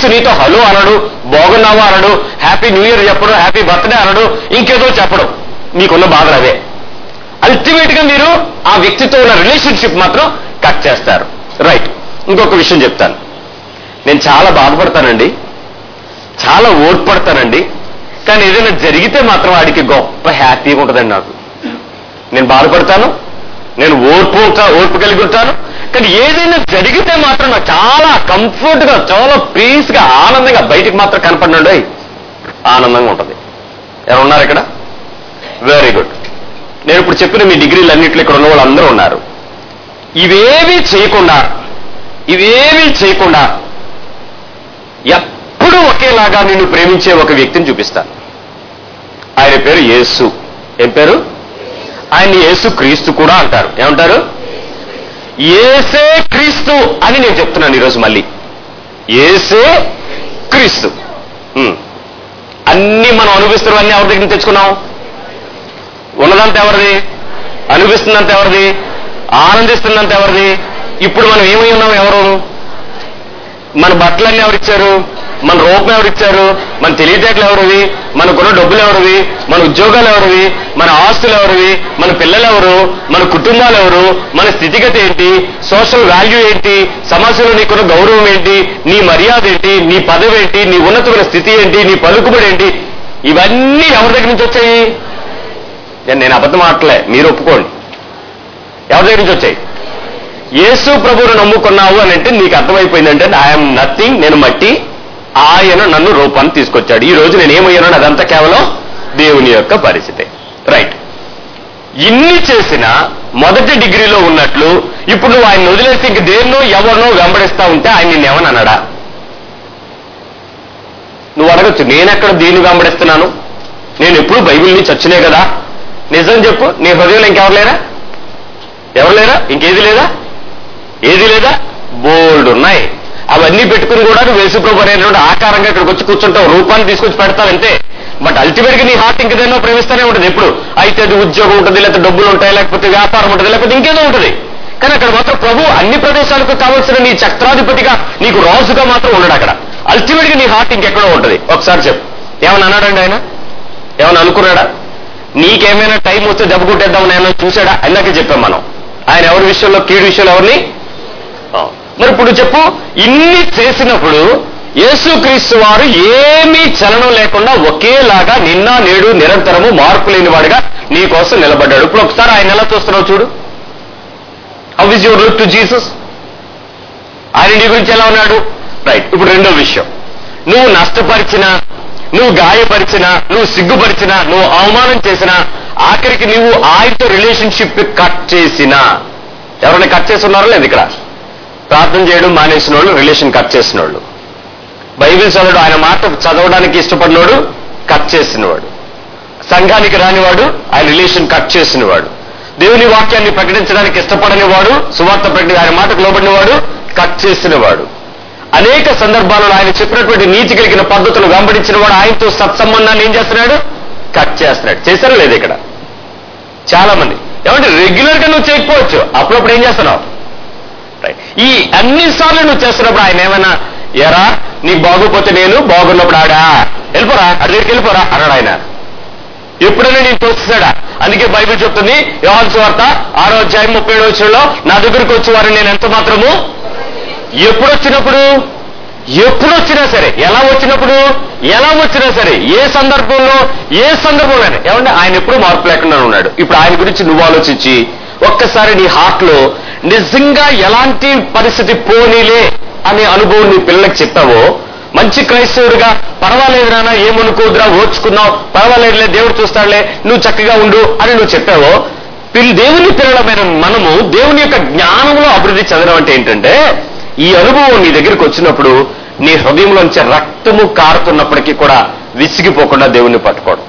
కనీసం నీతో హలో అనడు బాగున్నావా అనడు హ్యాపీ న్యూ ఇయర్ చెప్పడు హ్యాపీ బర్త్డే అనడు ఇంకేదో చెప్పడు మీకున్న బాధలు అవే అల్టిమేట్ గా మీరు ఆ వ్యక్తితో ఉన్న రిలేషన్షిప్ మాత్రం కట్ చేస్తారు రైట్ ఇంకొక విషయం చెప్తాను నేను చాలా బాధపడతానండి చాలా ఓర్పడతానండి కానీ ఏదైనా జరిగితే మాత్రం వాడికి గొప్ప హ్యాపీగా ఉంటుందండి నాకు నేను బాధపడతాను నేను ఓర్పు ఉంటా ఓర్పు కలిగి ఉంటాను కానీ ఏదైనా జరిగితే మాత్రం నాకు చాలా కంఫర్ట్ గా చాలా పీస్ గా ఆనందంగా బయటికి మాత్రం కనపడినండి ఆనందంగా ఉంటుంది ఎవరు ఉన్నారు ఇక్కడ వెరీ గుడ్ నేను ఇప్పుడు చెప్పిన మీ డిగ్రీలు అన్నింటిలో ఇక్కడ ఉన్న వాళ్ళందరూ ఉన్నారు ఇవేవి చేయకుండా ఇవేవి చేయకుండా ఎప్పుడూ ఒకేలాగా నిన్ను ప్రేమించే ఒక వ్యక్తిని చూపిస్తాను ఆయన పేరు యేసు ఏం పేరు ఆయన్ని యేసు క్రీస్తు కూడా అంటారు ఏమంటారు ఏసే క్రీస్తు అని నేను చెప్తున్నాను ఈరోజు మళ్ళీ ఏసే క్రీస్తు ఉమ్. అన్ని మనం అనుభవిస్తున్నవన్నీ ఎవరి దగ్గర నుంచి తెచ్చుకున్నాం ఉన్నదంతా ఎవరిది అనిపిస్తున్నంత ఎవరిది ఆనందిస్తున్నంత ఎవరిది ఇప్పుడు మనం ఏమై ఉన్నాం ఎవరు మన బట్టలన్నీ ఎవరిచ్చారు మన రూపం ఎవరిచ్చారు మన తెలివితేటలు ఎవరివి మనకున్న డబ్బులు ఎవరివి మన ఉద్యోగాలు ఎవరివి మన ఆస్తులు ఎవరివి మన పిల్లలు ఎవరు మన కుటుంబాలు ఎవరు మన స్థితిగతి ఏంటి సోషల్ వాల్యూ ఏంటి సమాజంలో నీకున్న గౌరవం ఏంటి నీ మర్యాద ఏంటి నీ పదవి ఏంటి నీ ఉన్నతమైన స్థితి ఏంటి నీ పలుకుబడి ఏంటి ఇవన్నీ ఎవరి దగ్గర నుంచి వచ్చాయి నేను- నేను అబద్ధం ఆటలే మీరు ఒప్పుకోండి ఎవరి దగ్గర నుంచి వచ్చాయి యేసు ప్రభువును నమ్ముకున్నావు అని అంటే నీకు అర్థమైపోయిందంటే ఐఎమ్ నథింగ్ నేను మట్టి ఆయన నన్ను రూపాన్ని తీసుకొచ్చాడు ఈ రోజు నేను ఏమయ్యానో అదంతా కేవలం దేవుని యొక్క పరిస్థితి రైట్ ఇన్ని చేసిన మొదటి డిగ్రీలో ఉన్నట్లు ఇప్పుడు నువ్వు ఆయన వదిలేసి ఇంక దేన్నో ఎవరినో వెంబడిస్తా ఉంటే ఆయన నిన్నేమని అన్నాడా నువ్వు అడగచ్చు నేనెక్కడ దీన్ని వెంబడిస్తున్నాను నేను ఎప్పుడు బైబిల్ని చచ్చినే కదా నిజం చెప్పు నీ హృదయంలో ఇంకెవరు లేరా ఎవరు లేరా ఇంకేది లేదా ఏది లేదా బోల్డ్ ఉన్నాయి అవన్నీ పెట్టుకుని కూడా నువ్వు యేసుప్రభు అనేటువంటి ఆకారంగా ఇక్కడికి వచ్చి కూర్చుంటావు రూపాన్ని తీసుకొచ్చి పెడతావంతే బట్ అల్టిమేట్ గా నీ హార్ట్ ఇంకేదైనా ప్రేమిస్తూనే ఉంటుంది ఎప్పుడు అయితే అది ఉద్యోగం ఉంటుంది లేకపోతే డబ్బులు ఉంటాయి లేకపోతే వ్యాపారం ఉంటుంది లేకపోతే ఇంకేదో ఉంటుంది కానీ అక్కడ మాత్రం ప్రభు అన్ని ప్రదేశాలకు కావాల్సిన నీ చక్రాధిపతిగా నీకు రాజుగా మాత్రం ఉండడు అక్కడ అల్టిమేట్ గా నీ హార్ట్ ఇంకెక్కడో ఉంటుంది ఒకసారి చెప్పు ఏమన్నా అన్నాడండి ఆయన ఏమన్నా అనుకున్నాడా నీకేమైనా టైం వస్తే దెబ్బ కొట్టేద్దాం నేను చూశాడా ఇందాకే చెప్పాం మనం ఆయన ఎవరి విషయంలో కీడు విషయంలో ఎవరిని ఆ. మరి ఇప్పుడు చెప్పు ఇన్ని చేసినప్పుడు యేసుక్రీస్తు వారు ఏమీ చలనం లేకుండా ఒకేలాగా నిన్న నేడు నిరంతరము మార్పు లేని వాడిగా నీ కోసం నిలబడ్డాడు ఇప్పుడు ఒకసారి ఆయన ఎలా చూస్తున్నావు చూడు how is your look to Jesus ఆయన నీ గురించి ఎలా ఉన్నాడు రైట్ ఇప్పుడు రెండో విషయం నువ్వు నష్టపరిచినా నువ్వు గాయపరిచినా నువ్వు సిగ్గుపరిచినా నువ్వు అవమానం చేసినా ఆఖరికి నువ్వు ఆయనతో రిలేషన్షిప్ కట్ చేసినా ఎవరైనా కట్ చేసి ఉన్నారో లేదు ఇక్కడ ప్రార్థన చేయడం మానేసిన వాళ్ళు రిలేషన్ కట్ చేసిన వాళ్ళు బైబిల్ చదవడం ఆయన మాట చదవడానికి ఇష్టపడినవాడు కట్ చేసినవాడు సంఘానికి రానివాడు ఆయన రిలేషన్ కట్ చేసినవాడు దేవుని వాక్యాన్ని ప్రకటించడానికి ఇష్టపడని వాడు సువార్త ప్రకటి ఆయన మాటకు లోబడినవాడు కట్ చేసినవాడు అనేక సందర్భాలలో ఆయన చెప్పినటువంటి నీతి కలిగిన పద్ధతులు వెంబడించిన వాడు ఆయనతో సత్సంబంధాన్ని ఏం చేస్తున్నాడు కట్ చేస్తున్నాడు చేశారా లేదు ఇక్కడ చాలా మంది ఏమంటే రెగ్యులర్ గా నువ్వు చేయకపోవచ్చు అప్పుడప్పుడు ఏం చేస్తున్నావు రైట్. ఈ అన్ని సార్లు నువ్వు చేస్తున్నప్పుడు ఆయన ఏమైనా ఎరా నీకు బాగోపోతే నేను బాగున్నప్పుడు ఆడా వెళ్ళిపోరా అడి దగ్గరికి వెళ్ళిపోరా అన్నాడు ఆయన ఎప్పుడైనా నేను తోస్తాడా అందుకే బైబిల్ చెప్తుంది యోహాన్ సువార్త ఆరో అధ్యాయం ముప్పై ఏడో వచ్చంలో నా దగ్గరికి వచ్చి వారిని నేను ఎంత మాత్రము ఎప్పుడు వచ్చినప్పుడు ఎప్పుడు వచ్చినా సరే ఎలా వచ్చినప్పుడు ఎలా వచ్చినా సరే ఏ సందర్భంలో ఏ సందర్భంలో ఏమంటే ఆయన ఎప్పుడు మార్పు లేకుండా ఉన్నాడు ఇప్పుడు ఆయన గురించి నువ్వు ఆలోచించి ఒక్కసారి నీ హార్ట్ లో నిజంగా ఎలాంటి పరిస్థితి పోనీలే అనే అనుభవం నీ పిల్లలకు చెప్పావో మంచి క్రైస్తవుడిగా పర్వాలేదు నాన్న ఏమనుకోదురా ఓర్చుకున్నావు పర్వాలేదులే దేవుడు చూస్తాడులే నువ్వు చక్కగా ఉండు అని నువ్వు చెప్పావో పిల్- దేవుని పిల్లలమైన మనము దేవుని యొక్క జ్ఞానంలో అభివృద్ధి చెందడం అంటే ఏంటంటే ఈ అనుభవం నీ దగ్గరికి వచ్చినప్పుడు నీ హృదయంలోంచి రక్తము కారుతున్నప్పటికీ కూడా విసిగిపోకుండా దేవుణ్ణి పట్టుకోవడం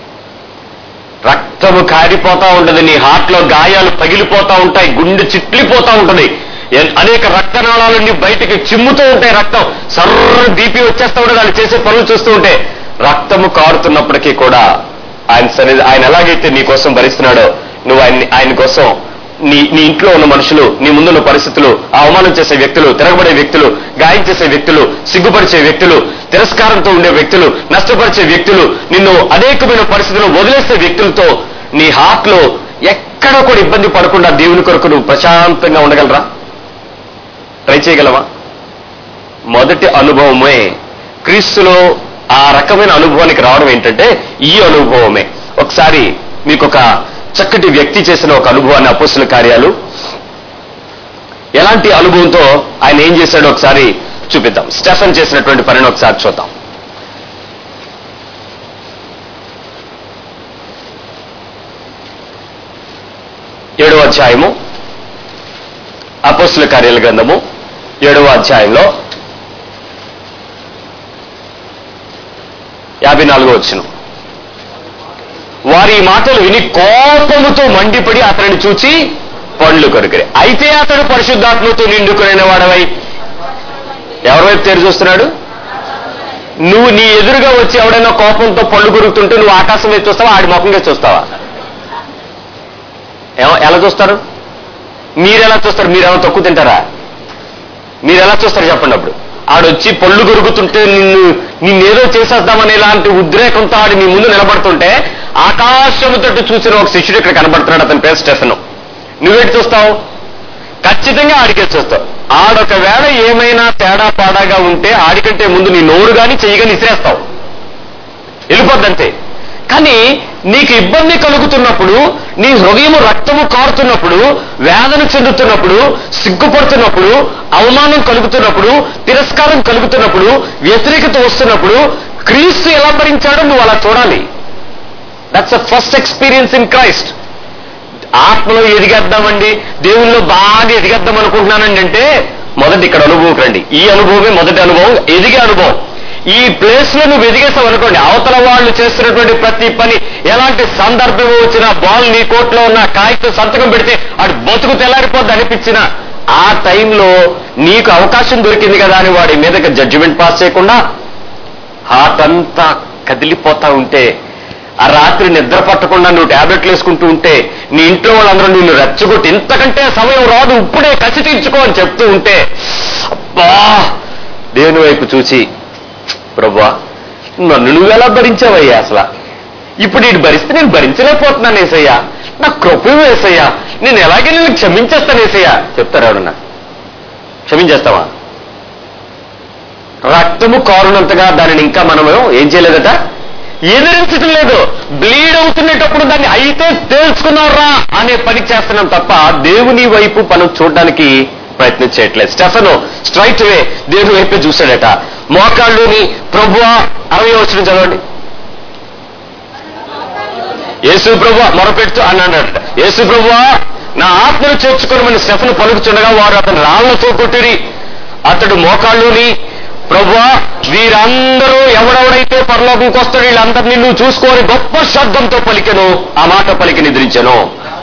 రక్తము కారిపోతా ఉంటుంది నీ హార్ట్ లో గాయాలు పగిలిపోతా ఉంటాయి గుండె చిట్లిపోతా ఉంటుంది ఎన్- అనేక రక్తనాళాలన్నీ బయటికి చిమ్ముతూ ఉంటాయి రక్తం సర్ర బీపీ వచ్చేస్తూ ఉంటుంది వాళ్ళు చేసే పనులు చూస్తూ ఉంటే రక్తము కారుతున్నప్పటికీ కూడా ఆయన సరి ఆయన ఎలాగైతే నీ కోసం భరిస్తున్నాడో నువ్వు ఆయన్ని ఆయన కోసం నీ నీ ఇంట్లో ఉన్న మనుషులు నీ ముందున్న పరిస్థితులు అవమానం చేసే వ్యక్తులు తిరగబడే వ్యక్తులు గాయం చేసే వ్యక్తులు సిగ్గుపరిచే వ్యక్తులు తిరస్కారంతో ఉండే వ్యక్తులు నష్టపరిచే వ్యక్తులు నిన్ను అనేకమైన పరిస్థితుల్లో వదిలేసే వ్యక్తులతో నీ హార్ట్ లో ఎక్కడ కూడా ఇబ్బంది పడకుండా దేవుని కొరకు నువ్వు ప్రశాంతంగా ఉండగలరా ట్రై చేయగలవా మొదటి అనుభవమే క్రీస్తులో ఆ రకమైన అనుభవానికి రావడం ఏంటంటే ఈ అనుభవమే ఒకసారి మీకు ఒక చక్కటి వ్యక్తి చేసిన ఒక అనుభవాన్ని అపోస్తుల కార్యాలు ఎలాంటి అనుభవంతో ఆయన ఏం చేశాడో ఒకసారి చూపిద్దాం స్టెఫన్ చేసినటువంటి పనిని ఒకసారి చూద్దాం ఏడవ అధ్యాయము అపోస్తుల కార్యాల గ్రంథము ఏడవ అధ్యాయంలో యాభై నాలుగో వచ్చిన వారి ఈ మాటలు విని కోపముతో మండిపడి అతనిని చూచి పండ్లు కొరికరి అయితే అతడు పరిశుద్ధాత్మతో నిండుకునే వాడవై ఎవరి వైపు తెరి చూస్తున్నాడు నువ్వు నీ ఎదురుగా వచ్చి ఎవడైనా కోపంతో పళ్ళు కొరుకుతుంటే నువ్వు ఆకాశం వైపు చూస్తావా ఆడి ముఖంగా చూస్తావా ఏమో ఎలా చూస్తారు మీరు ఎలా చూస్తారు మీరు ఏమైనా తక్కువ తింటారా మీరు ఎలా చూస్తారు చెప్పండి అప్పుడు ఆడొచ్చి పళ్ళు కొరుకుతుంటే నిన్ను నిన్నేదో చేసేద్దామనే ఇలాంటి ఉద్రేకంతో ఆడి నీ ముందు నిలబడుతుంటే ఆకాశము తట్టు చూసిన ఒక శిష్యుడు ఇక్కడ కనబడుతున్నాడు అతని పేరు స్టెఫెను నువ్వేంటి చూస్తావు ఖచ్చితంగా ఆడికే చూస్తావు ఆడొకవేళ ఏమైనా తేడా పాడాగా ఉంటే ఆడికంటే ముందు నీ నోరు గాని చెయ్యగాని ఇసిరేస్తావు వెళ్ళిపోద్దంతే కానీ నీకు ఇబ్బంది కలుగుతున్నప్పుడు నీ హృదయము రక్తము కారుతున్నప్పుడు వేదన చెందుతున్నప్పుడు సిగ్గుపడుతున్నప్పుడు అవమానం కలుగుతున్నప్పుడు తిరస్కారం కలుగుతున్నప్పుడు వ్యతిరేకత వస్తున్నప్పుడు క్రీస్తు ఎలా భరించాడో నువ్వు అలా చూడాలి that's a first experience in Christ ఆత్మలో ఎదిగేద్దామండి దేవుల్లో బాగా ఎదిగేద్దాం అనుకుంటున్నానండి అంటే మొదటి ఇక్కడ అనుభవం రండి ఈ అనుభవమే మొదటి అనుభవం ఎదిగే అనుభవం ఈ ప్లేస్ లో నువ్వు ఎదిగేసావు అనుకోండి అవతల వాళ్ళు చేస్తున్నటువంటి ప్రతి పని ఎలాంటి సందర్భం వచ్చినా బాల్ నీ కోట్లో ఉన్న కాయతో సంతకం పెడితే వాడు బతుకు తెల్లారిపోద్ది అనిపించిన ఆ టైంలో నీకు అవకాశం దొరికింది కదా అని వాడి మీదకి జడ్జిమెంట్ పాస్ చేయకుండా హార్ట్ అంతా కదిలిపోతా ఉంటే ఆ రాత్రి నిద్ర పట్టకుండా నువ్వు టాబ్లెట్లు వేసుకుంటూ ఉంటే నీ ఇంట్లో వాళ్ళందరూ నిన్ను రెచ్చగొట్టి ఇంతకంటే సమయం రాదు ఇప్పుడే కసి తీర్చుకో అని చెప్తూ ఉంటే అబ్బా దేవుని వైపు చూసి ప్రభా నన్ను నువ్వెలా భరించావయ్యా అసలు ఇప్పుడు నేను భరిస్తే నేను భరించలేకపోతున్నాను ఏసయ్యా నా కృప వేసయ్యా నేను ఎలాగే నేను క్షమించేస్తాను ఏసయ్యా చెప్తారు ఎవరన్నా క్షమించేస్తావా రక్తము కారునంతగా దానిని ఇంకా మనము ఏం చేయలేదట ఎదిరించడం లేదు బ్లీడ్ అవుతున్నప్పుడు దాన్ని అయితే తేల్చుకున్నారా అనే పని చేస్తున్నాం తప్ప దేవుని వైపు మనం చూడడానికి ప్రయత్నం చేయట్లేదు స్టెఫను స్ట్రైట్ వే దేవుని వైపే చూశాడట మోకాళ్ళుని ప్రభువా అరవై వచ్చిన చదవండి యేసు ప్రభు మొరపెడుతూ అన్నాడట యేసు ప్రభువా నా ఆత్మను చేర్చుకోనమని స్టెఫను పలుకుతుండగా వారు అతను రాళ్లతో కొట్టిరి అతడు మోకాళ్ళుని ప్రభువా వీరందరూ ఎవడెవడైతే పరలోకంకి వస్తాడు వీళ్ళందరినీ నువ్వు చూసుకొని గొప్ప శబ్దంతో పలికెను ఆ మాట పలికి నిద్రించను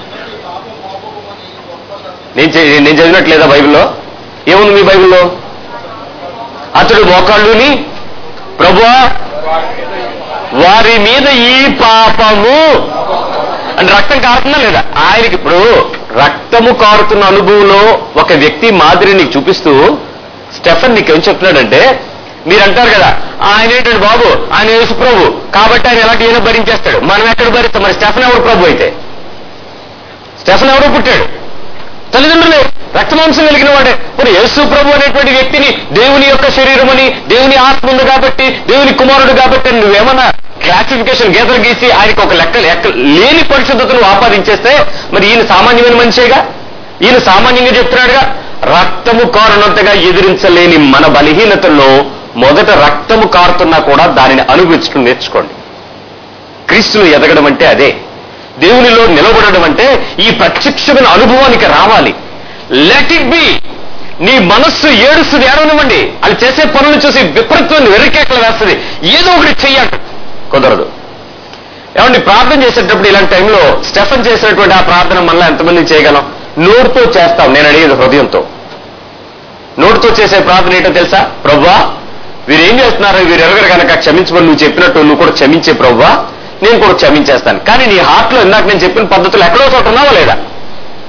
నేను చే- నేను చదివినట్లేదా బైబిల్లో ఏముంది మీ బైబిల్లో అతడు మోకాళ్ళుని ప్రభువా వారి మీద ఈ పాపము అంటే రక్తం కారుతుందా లేదా ఆయనకి ఇప్పుడు రక్తము కారుతున్న అనుభవంలో ఒక వ్యక్తి మాదిరి నీకు చూపిస్తూ స్టెఫన్ నీకు ఏం చెప్తున్నాడంటే మీరు అంటారు కదా ఆయన ఏంటంటే బాబు ఆయన యేసు ప్రభు కాబట్టి ఆయన ఎలాంటి ఏదో భరించేస్తాడు మనం ఎక్కడ భరిస్తాం మరి స్టెఫన్ ఎవరు ప్రభు అయితే స్టెఫన్ ఎవరు పుట్టాడు తల్లిదండ్రులే రక్తమాంసం కలిగిన వాడే ఇప్పుడు యేసు ప్రభు అనేటువంటి వ్యక్తిని దేవుని యొక్క శరీరం అని దేవుని ఆత్మ ఉంది కాబట్టి దేవుని కుమారుడు కాబట్టి అని నువ్వేమన్నా క్లాసిఫికేషన్ గీతలు గీసి ఆయనకు ఒక లెక్క లెక్క లేని పరిశుద్ధతను ఆపాదించేస్తే మరి ఈయన సామాన్యమైన మనిషేగా ఈయన సామాన్యంగా చెప్తున్నాడుగా రక్తము కారునంతగా ఎదిరించలేని మన బలహీనతల్లో మొదట రక్తము కారుతున్నా కూడా దానిని అనుభవించడం నేర్చుకోండి క్రీస్తులు ఎదగడం అంటే అదే దేవునిలో నిలబడడం అంటే ఈ ప్రత్యక్షమైన అనుభవానికి రావాలి లెట్ ఇట్ బి నీ మనస్సు ఏడుస్తుంది ఏడవనివ్వండి వాళ్ళు చేసే పనులు చూసి విపరీతమైన వెర్రికేకలు వేస్తుంది ఏదో ఒకటి చెయ్యాలి కుదరదు ఏమండి ప్రార్థన చేసేటప్పుడు ఇలాంటి టైంలో స్టెఫన్ చేసినటువంటి ఆ ప్రార్థన మళ్ళీ ఎంతమంది చేయగలం నోటితో చేస్తాం నేను అడిగేది హృదయంతో నోటితో చేసే ప్రార్థన ఏంటో తెలుసా ప్రవ్వా వీరు ఏం చేస్తున్నారు వీరు ఎరగరు కనుక క్షమించమని నువ్వు చెప్పినట్టు నువ్వు కూడా క్షమించే ప్రవ్వా నేను కూడా క్షమించేస్తాను కానీ నీ హార్ట్లో ఇందాక నేను చెప్పిన పద్ధతులు ఎక్కడో చోట ఉన్నావా లేదా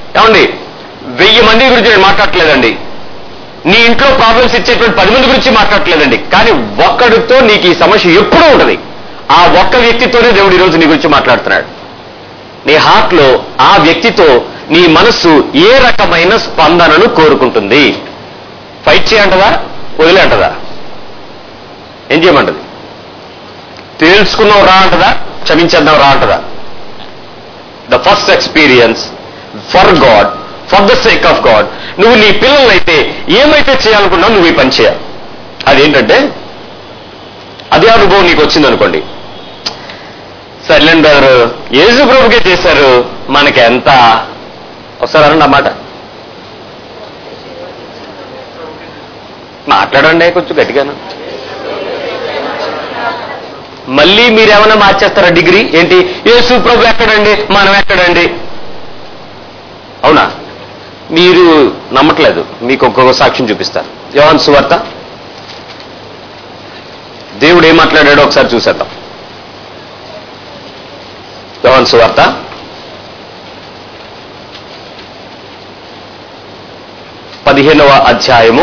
ఏమండి వెయ్యి మంది గురించి నేను మాట్లాడట్లేదండి నీ ఇంట్లో ప్రాబ్లమ్స్ ఇచ్చేటువంటి పది మంది గురించి మాట్లాడట్లేదండి కానీ ఒక్కడితో నీకు ఈ సమస్య ఎప్పుడూ ఉంటుంది ఆ ఒక్క వ్యక్తితోనే దేవుడు ఈరోజు నీ గురించి మాట్లాడుతున్నాడు నీ హార్ట్లో ఆ వ్యక్తితో నీ మనస్సు ఏ రకమైన స్పందనను కోరుకుంటుంది ఫైట్ చేయంటదా వదిలే అంటదా ఏం చేయమంటది తేల్చుకున్నావు రా అంటదా క్షమించేద్దాం రా అంటదా the first experience for God for the sake of God నువ్వు నీ పిల్లలైతే ఏమైతే చేయాలనుకున్నావు నువ్వు ఈ పని చేయాలి అదేంటంటే అదే అనుభవం నీకు వచ్చిందనుకోండి సైలెంట్ బ్రదర్ యేసు ప్రభుకే చేశారు మనకి ఎంత ఒకసారి అనండి అన్నమాట మాట్లాడండి కొంచెం గట్టిగాను మళ్ళీ మీరేమైనా మార్చేస్తారా డిగ్రీ ఏంటి యేసు ప్రభు ఎక్కడండి మనం ఎక్కడండి అవునా మీరు నమ్మట్లేదు మీకు ఒక్కొక్క సాక్ష్యం చూపిస్తారు యోహాన్ సువార్త దేవుడు ఏం మాట్లాడాడో ఒకసారి చూసేద్దాం యోహాన్ సువార్త పదిహేనవ అధ్యాయము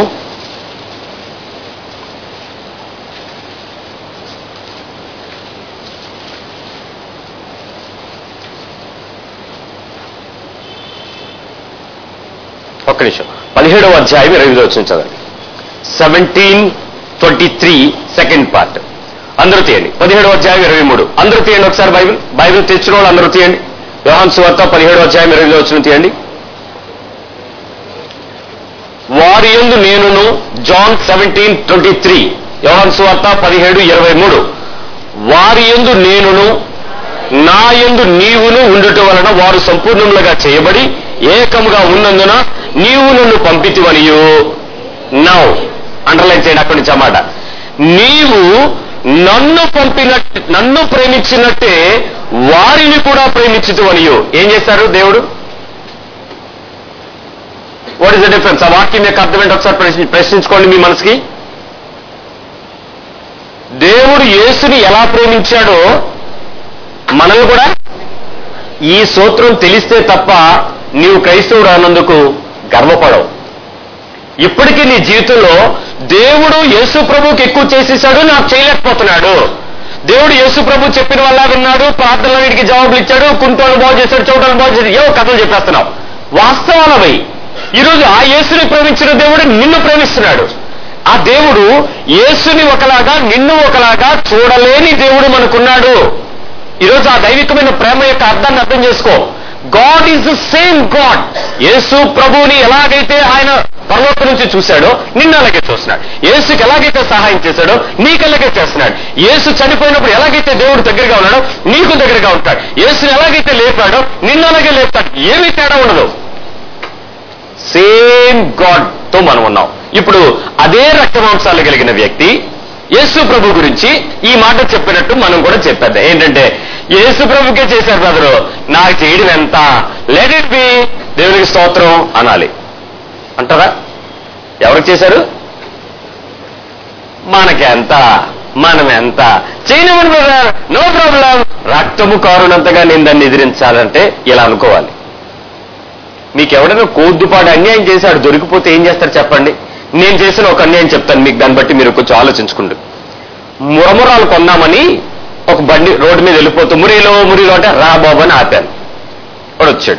ఒక్క నిమిషం పదిహేడవ అధ్యాయం ఇరవై ఐదు వచ్చిన చదవండి seventeen twenty three second part అందరూ తీయండి పదిహేడవ అధ్యాయం ఇరవై మూడు అందరూ తీయండి ఒకసారి బైబిల్ బైబిల్ తెచ్చిన వాళ్ళు అందరూ తీయండి యోహాన్ సువార్త పదిహేడవ అధ్యాయం ఇరవై ఐదు వచ్చిన తీయండి వారి యందు నేనును జాన్ సెవెంటీన్ ట్వంటీ త్రీ యోహాన్ సువార్త పదిహేడు ఇరవై మూడు వారి యందు నేనును నా యందు నీవును ఉండుట వలన వారు సంపూర్ణములుగా చేయబడి ఏకముగా ఉన్నందున నీవు నన్ను పంపితివనియు నౌ అండర్లైన్ చేయండి అక్కడి నుంచి అన్నమాట నీవు నన్ను పంపినట్టు నన్ను ప్రేమించినట్టే వారిని కూడా ప్రేమించుతువనియు ఏం చేశారు దేవుడు వాట్ ఇస్ ద డిఫరెన్స్ ఆ వాక్యం యొక్క అర్థం ఏంటో ఒకసారి ప్రశ్ని- ప్రశ్నించుకోండి మీ మనసుకి దేవుడు యేసుని ఎలా ప్రేమించాడో మనల్ని కూడా ఈ సూత్రం తెలిస్తే తప్ప నీవు క్రైస్తవుడు అన్నందుకు గర్వపడవు ఇప్పటికీ నీ జీవితంలో దేవుడు యేసు ప్రభుకి ఎక్కువ చేసేసాడు నాకు చేయలేకపోతున్నాడు దేవుడు యేసు ప్రభు చెప్పిన వల్ల విన్నాడు ప్రార్థనలన్నిటికీ జవాబులు ఇచ్చాడు కుంటోళ్ళు బాగు చేశాడు చోటలు బాగు చేశాడు ఏవో కథలు చెప్పేస్తున్నావు వాస్తవాలవై ఈరోజు ఆ యేసుని ప్రేమించిన దేవుడు నిన్ను ప్రేమిస్తున్నాడు ఆ దేవుడు యేసుని ఒకలాగా నిన్ను ఒకలాగా చూడలేని దేవుడు మనకున్నాడు ఈరోజు ఆ దైవికమైన ప్రేమ యొక్క అర్థాన్ని అర్థం చేసుకో God is the same God యేసు ప్రభువుని ఎలాగైతే ఆయన పర్వతం నుంచి చూశాడో నిన్ను అలాగే చూస్తున్నాడు యేసుకి ఎలాగైతే సహాయం చేశాడో నీకు అలాగే చేస్తున్నాడు యేసు చనిపోయినప్పుడు ఎలాగైతే దేవుడు దగ్గరగా ఉన్నాడో నీకు దగ్గరగా ఉంటాడు యేసుని ఎలాగైతే లేపాడో నిన్ను అలాగే లేపుతాడు ఏమీ తేడా ఉండదు సేమ్ గాడ్ తో మనం ఉన్నాం ఇప్పుడు అదే రక్తమాంసాలు కలిగిన వ్యక్తి యేసు ప్రభు గురించి ఈ మాట చెప్పినట్టు మనం కూడా చెప్పేద్దాం ఏంటంటే యేసు ప్రభుకే చేశారు బ్రదరు నాకు చేయడం ఎంత లెట్ ఇట్ బి దేవునికి స్తోత్రం అనాలి అంటారా ఎవరికి చేశారు మనకెంత మనం ఎంత చేయనివ్వండి బ్రదర్ నో ప్రాబ్లం రక్తము కారునంతగా నేను దాన్ని ఎదిరించాలంటే ఇలా అనుకోవాలి మీకు ఎవడైనా కోద్దుపాటు అన్యాయం చేశాడు దొరికిపోతే ఏం చేస్తారు చెప్పండి నేను చేసిన ఒక అన్యాయం చెప్తాను మీకు దాన్ని బట్టి మీరు కొంచెం ఆలోచించుకుంటూ మురమురాలు కొన్నామని ఒక బండి రోడ్డు మీద వెళ్ళిపోతూ మురిలో మురిలో అంటే రా బాబు అని ఆపాను వాడు వచ్చాడు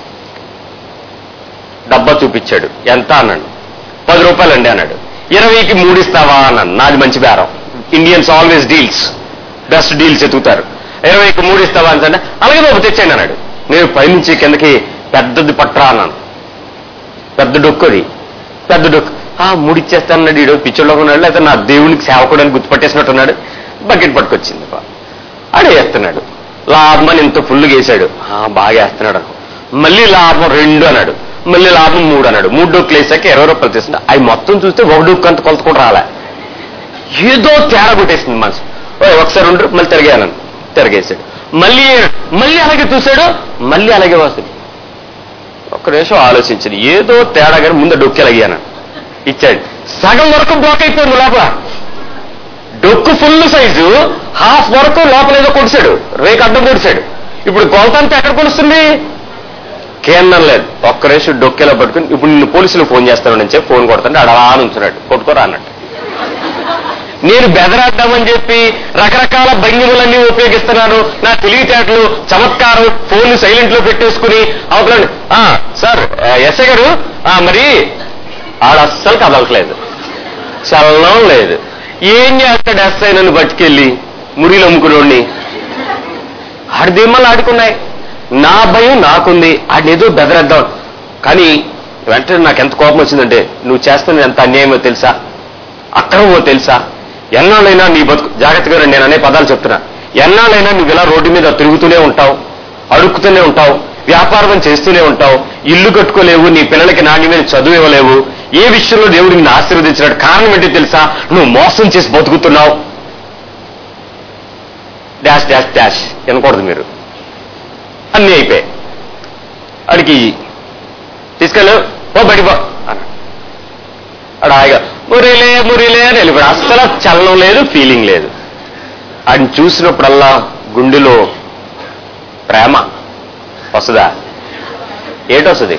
డబ్బా చూపించాడు ఎంత అన్నాడు పది రూపాయలండి అన్నాడు ఇరవైకి మూడు ఇస్తావా అన్నాను నాది మంచి బేరం Indians always deals best deals ఎత్తుకుతారు ఇరవైకి మూడు ఇస్తావా అని అంటే అలాగే బాబు తెచ్చాను అన్నాడు నేను పైనుంచి కిందకి పెద్దది పట్రా అన్నాను పెద్ద డొక్కు అది పెద్ద డొక్కు ఆ మూడు ఇచ్చేస్తానన్నాడు ఈడో పిచ్చోళ్ళగా ఉన్నాడు లేకపోతే నా దేవునికి సేవకుడని గుర్తుపట్టేసినట్టున్నాడు బకెట్ పట్టుకొచ్చింది బా. ఆడే వేస్తున్నాడు లాభం అని ఇంత ఫుల్గా వేసాడు ఆ, బాగా వేస్తున్నాడు అనుకో మళ్ళీ లాభం రెండు అన్నాడు మళ్ళీ లాభం మూడు అన్నాడు మూడు డొక్కులు వేసాక ఇరవై రూపాయలు తీసుకుంటే అవి మొత్తం చూస్తే ఒక డొక్కు అంత కొలత కూడా రాలే ఏదో తేడా కొట్టేసింది మనసు ఓ ఒకసారి రెండు మళ్ళీ తిరిగాను తిరిగేసాడు మళ్ళీ మళ్ళీ అలాగే చూశాడు మళ్ళీ అలాగే వస్తుంది ఒక్క నిమిషం ఆలోచించింది ఏదో తేడా కానీ ముందు డొక్కు ఎలాగాను ఇచ్చాడు సగం వరకు బ్లాక్ అయిపోయింది లోపల డొక్కు ఫుల్ సైజు హాఫ్ వరకు లోపల ఏదో కొడిచాడు రేకు అడ్డం కొడిచాడు ఇప్పుడు కొలత అంతా ఎక్కడ కొలుస్తుంది కేంద్రం లేదు ఒక్క రేసు డొక్కేలా పట్టుకుని ఇప్పుడు నిన్ను పోలీసులు ఫోన్ చేస్తాను అని చెప్పి ఫోన్ కొడతాను ఆడ అలా నుంచున్నాడు కొట్టుకోరా అన్నట్టు నేను బెదరాద్దామని చెప్పి రకరకాల భంగిములన్నీ ఉపయోగిస్తున్నాను నా తెలివితేటలు చమత్కారం ఫోన్ సైలెంట్ లో పెట్టేసుకుని అవతల "ఆ, సార్ ఆ, ఎస్ఐ గారు ఆ, మరి ఆడ అస్సలు కదలట్లేదు చలనం లేదు ఏం చేస్తాడు ఎస్ఐ నన్ను పట్టుకెళ్ళి మురిలు అమ్ముకునేవాడిని ఆడి దిమ్మలు ఆడుకున్నాయి నా భయం నాకుంది ఆడినేదో బెదరేద్దాం కానీ వెంటనే నాకు ఎంత కోపం వచ్చిందంటే నువ్వు చేస్తున్నది ఎంత అన్యాయమో తెలుసా అక్రమమో తెలుసా ఎన్నాళ్ళైనా నీ బతుకు జాగ్రత్తగా రండి, నేను అనే పదాలు చెప్తున్నా ఎన్నాళ్ళైనా నువ్వు ఇలా రోడ్డు మీద తిరుగుతూనే ఉంటావు అడుక్కుతూనే ఉంటావు వ్యాపారం చేస్తూనే ఉంటావు ఇల్లు కట్టుకోలేవు నీ పిల్లలకి నాణ్యమైన చదువు ఇవ్వలేవు ఏ విషయంలో దేవుడు నిన్ను ఆశీర్వదించినాడు కారణం ఏంటో తెలుసా నువ్వు మోసం చేసి బతుకుతున్నావు డాష్ డాష్ డాష్ వినకూడదు మీరు అన్నీ అయిపోయాయి అడిగి తీసుకెళ్ళు ఓ బడి పో అన్నాడు అడు హాయిగా మురిలే మురిలే అని వెళ్ళిపోయాడు అస్సలు చలనం లేదు ఫీలింగ్ లేదు ఆయన చూసినప్పుడల్లా గుండెలో ప్రేమ వస్తుందా ఏటొస్తుంది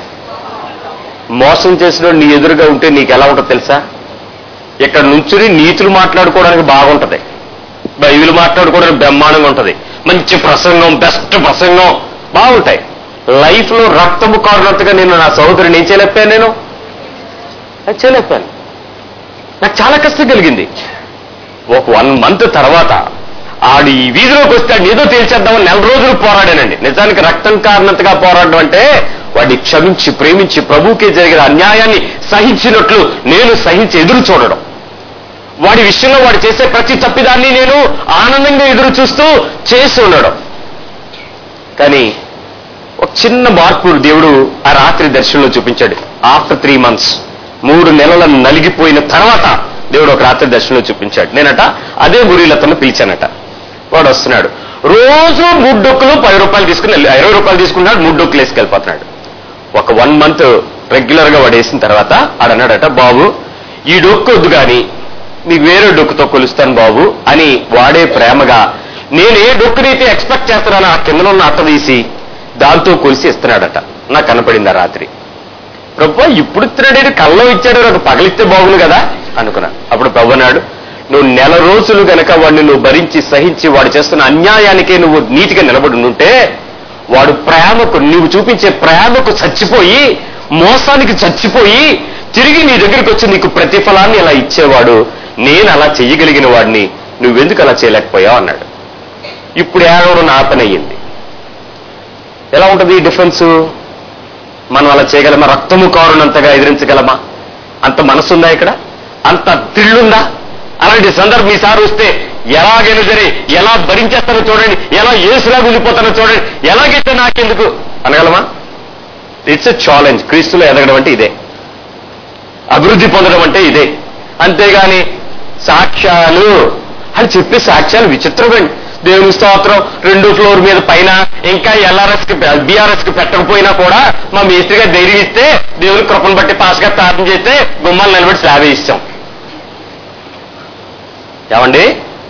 మోసం చేసిన నీ ఎదురుగా ఉంటే నీకు ఎలా ఉంటుందో తెలుసా ఇక్కడ నుంచుని నీతులు మాట్లాడుకోవడానికి బాగుంటది బైబిల్ మాట్లాడుకోవడానికి బ్రహ్మాండంగా ఉంటది మంచి ప్రసంగం బెస్ట్ ప్రసంగం బాగుంటాయి లైఫ్ లో రక్తము కారునంతగా నేను నా సహోదరుని ఏం చేయలేకపోయాను నేను అది చేయలేకపోయాను నాకు చాలా కష్టం కలిగింది ఒక వన్ మంత్ తర్వాత ఆడు ఈ వీధిలోకి వస్తే ఆడిని ఏదో తేల్చేద్దామని నెల రోజులు పోరాడానండి నిజానికి రక్తం కారణంతగా పోరాడడం అంటే వాడిని క్షమించి ప్రేమించి ప్రభువుకే జరిగిన అన్యాయాన్ని సహించినట్లు నేను సహించి ఎదురు చూడడం వాడి విషయంలో వాడు చేసే ప్రతి తప్పిదాన్ని నేను ఆనందంగా ఎదురు చూస్తూ చేసి ఉండడం కానీ ఒక చిన్న మార్పు దేవుడు ఆ రాత్రి దర్శనంలో చూపించాడు ఆఫ్టర్ త్రీ మంత్స్ మూడు నెలల నలిగిపోయిన తర్వాత దేవుడు ఒక రాత్రి దర్శనంలో చూపించాడు నేనట అదే గురిలతను పిలిచానట వాడు వస్తున్నాడు రోజు మూడు డొక్కులు పది రూపాయలు తీసుకుని వెళ్ళి- ఇరవై రూపాయలు తీసుకున్నాడు మూడు డొక్కులు వేసుకెళ్ళిపోతున్నాడు ఒక వన్ మంత్ రెగ్యులర్ గా వాడు వేసిన తర్వాత ఆడన్నాడట బాబు ఈ డొక్కు వద్దు కానీ మీకు వేరే డొక్కుతో కొలుస్తాను బాబు అని వాడే ప్రేమగా నేను ఏ డొక్కునైతే ఎక్స్పెక్ట్ చేస్తున్నానో ఆ కింద ఉన్న అట్ట తీసి దాంతో కొలిసి ఇస్తున్నాడట నాకు కనపడింది ఆ రాత్రి ప్రభు ఇప్పుడు ఇస్తున్నాడు కళ్ళలో ఇచ్చాడు నాకు పగలిస్తే బాగుండు కదా అనుకున్నా అప్పుడు ప్రభు అన్నాడు నువ్వు నెల రోజులు గనక వాడిని నువ్వు భరించి సహించి వాడు చేస్తున్న అన్యాయానికే నువ్వు నీతిగా నిలబడి ఉంటే వాడు ప్రేమకు నువ్వు చూపించే ప్రేమకు చచ్చిపోయి మోసానికి చచ్చిపోయి తిరిగి నీ దగ్గరికి వచ్చి నీకు ప్రతిఫలాన్ని ఇలా ఇచ్చేవాడు నేను అలా చెయ్యగలిగిన వాడిని నువ్వెందుకు అలా చేయలేకపోయావు అన్నాడు ఇప్పుడు ఏడవడం నా పని అయ్యింది ఎలా ఉంటుంది ఈ డిఫరెన్స్ మనం అలా చేయగలమా రక్తము కారునంతగా ఎదిరించగలమా అంత మనసుందా ఇక్కడ అంత థ్రిల్లుందా అలాంటి సందర్భం ఈసారి వస్తే ఎలాగైనా సరే ఎలా భరించేస్తానో చూడండి ఎలా ఏసులాగా ఉండిపోతానో చూడండి ఎలాగైతే నాకెందుకు అనగలమా ఇట్స్ ఎ ఛాలెంజ్ క్రీస్తులో ఎదగడం అంటే ఇదే అభివృద్ధి పొందడం అంటే ఇదే అంతేగాని సాక్ష్యాలు అని చెప్పే సాక్ష్యాలు విచిత్రమండి దేవుని స్తోత్రం రెండు ఫ్లోర్ మీద పైన ఇంకా ఎల్ఆర్ఎస్ కి బీఆర్ఎస్ కి పెట్టకపోయినా కూడా మా మేస్త్రిగా ధైర్యం ఇస్తే దేవుని కృపను బట్టి పాస్ గా ప్రార్థన చేస్తే గుమ్మాలు నిలబడి స్లాబ్ ఇస్తాం ఏమండి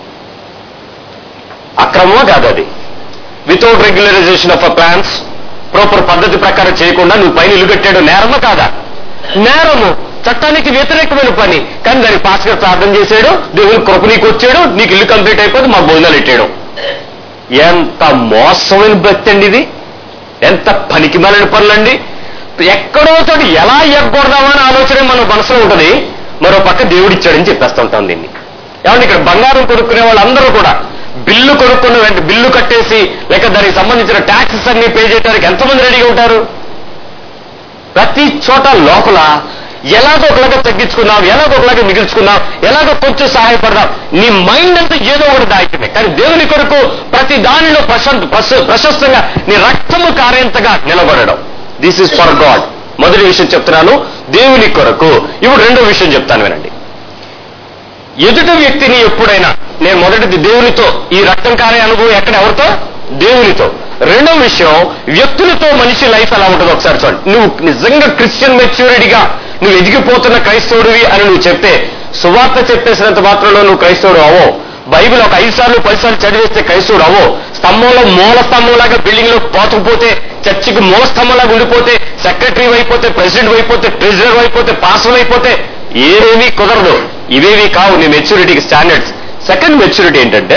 అక్రమమా కాదు అది without regularization of a plans proper పద్ధతి ప్రకారం చేయకుండా నువ్వు పైన ఇల్లు కట్టాడు నేరమా కాదా నేరము చట్టానికి వ్యతిరేకమైన పని కానీ దానికి పాస్ గా ప్రార్థన చేశాడు దేవుని కృప నీకు వచ్చాడు నీకు ఇల్లు కంప్లీట్ అయిపోతే మా భోజనాలు పెట్టాడు ఎంత మోసమైన భక్తి అండి ఇది ఎంత పనికి మాలిన పనులండి ఎక్కడో చోటు ఎలా ఎగ్గొడదామని ఆలోచన మన మనసులో ఉంటుంది మరో పక్క దేవుడిచ్చాడని చెప్పేస్తూ ఉంటాం దీన్ని ఏమంటే ఇక్కడ బంగారం కొనుక్కునే వాళ్ళందరూ కూడా బిల్లు కొనుక్కున్న వెంటనే బిల్లు కట్టేసి లేక దానికి సంబంధించిన ట్యాక్సెస్ అన్ని పే చేయడానికి ఎంతమంది రెడీగా ఉంటారు ప్రతి చోట లోపల ఎలాగో ఒకలాగా తగ్గించుకున్నాం ఎలాగో ఒకలాగా మిగిల్చుకున్నాం ఎలాగో కొంచెం సహాయపడదాం నీ మైండ్ అంతా ఏదో ఒకటి దాయిపోయింది కానీ దేవుని కొరకు ప్రతి దానిలో ప్రశాంత ప్రశ- ప్రశస్తంగా నీ రక్తము కారేంతగా నిలబడడం దిస్ ఇస్ ఫర్ గాడ్ మొదటి విషయం చెప్తున్నాను దేవుని కొరకు ఇప్పుడు రెండో విషయం చెప్తాను వినండి ఎదుటి వ్యక్తిని ఎప్పుడైనా నేను మొదటిది దేవునితో ఈ రక్తం కారే అనుభవం ఎక్కడ ఎవరితో దేవునితో రెండో విషయం వ్యక్తులతో మనిషి లైఫ్ ఎలా ఉంటుందో ఒకసారి చూడండి నువ్వు నిజంగా క్రిస్టియన్ మెచ్యూరిటీగా నువ్వు ఎదిగిపోతున్న క్రైస్తవుడివి అని నువ్వు చెప్తే సువార్త చెప్పేసినంత మాత్రంలో నువ్వు క్రైస్తవుడు అవో బైబిల్ ఒక ఐదు సార్లు పది సార్లు చదివేస్తే క్రైస్తవుడు అవో స్తంభంలో మూల స్తంభంలాగా బిల్డింగ్ లో పోతకపోతే చర్చికి మూలస్తంభంలాగా ఉండిపోతే సెక్రటరీ అయిపోతే ప్రెసిడెంట్ అయిపోతే ట్రెజరర్ అయిపోతే పాస్టర్ అయిపోతే ఏమీ కుదరదు ఇవేవి కావు నీ మెచ్యూరిటీకి స్టాండర్డ్స్ సెకండ్ మెచ్యూరిటీ ఏంటంటే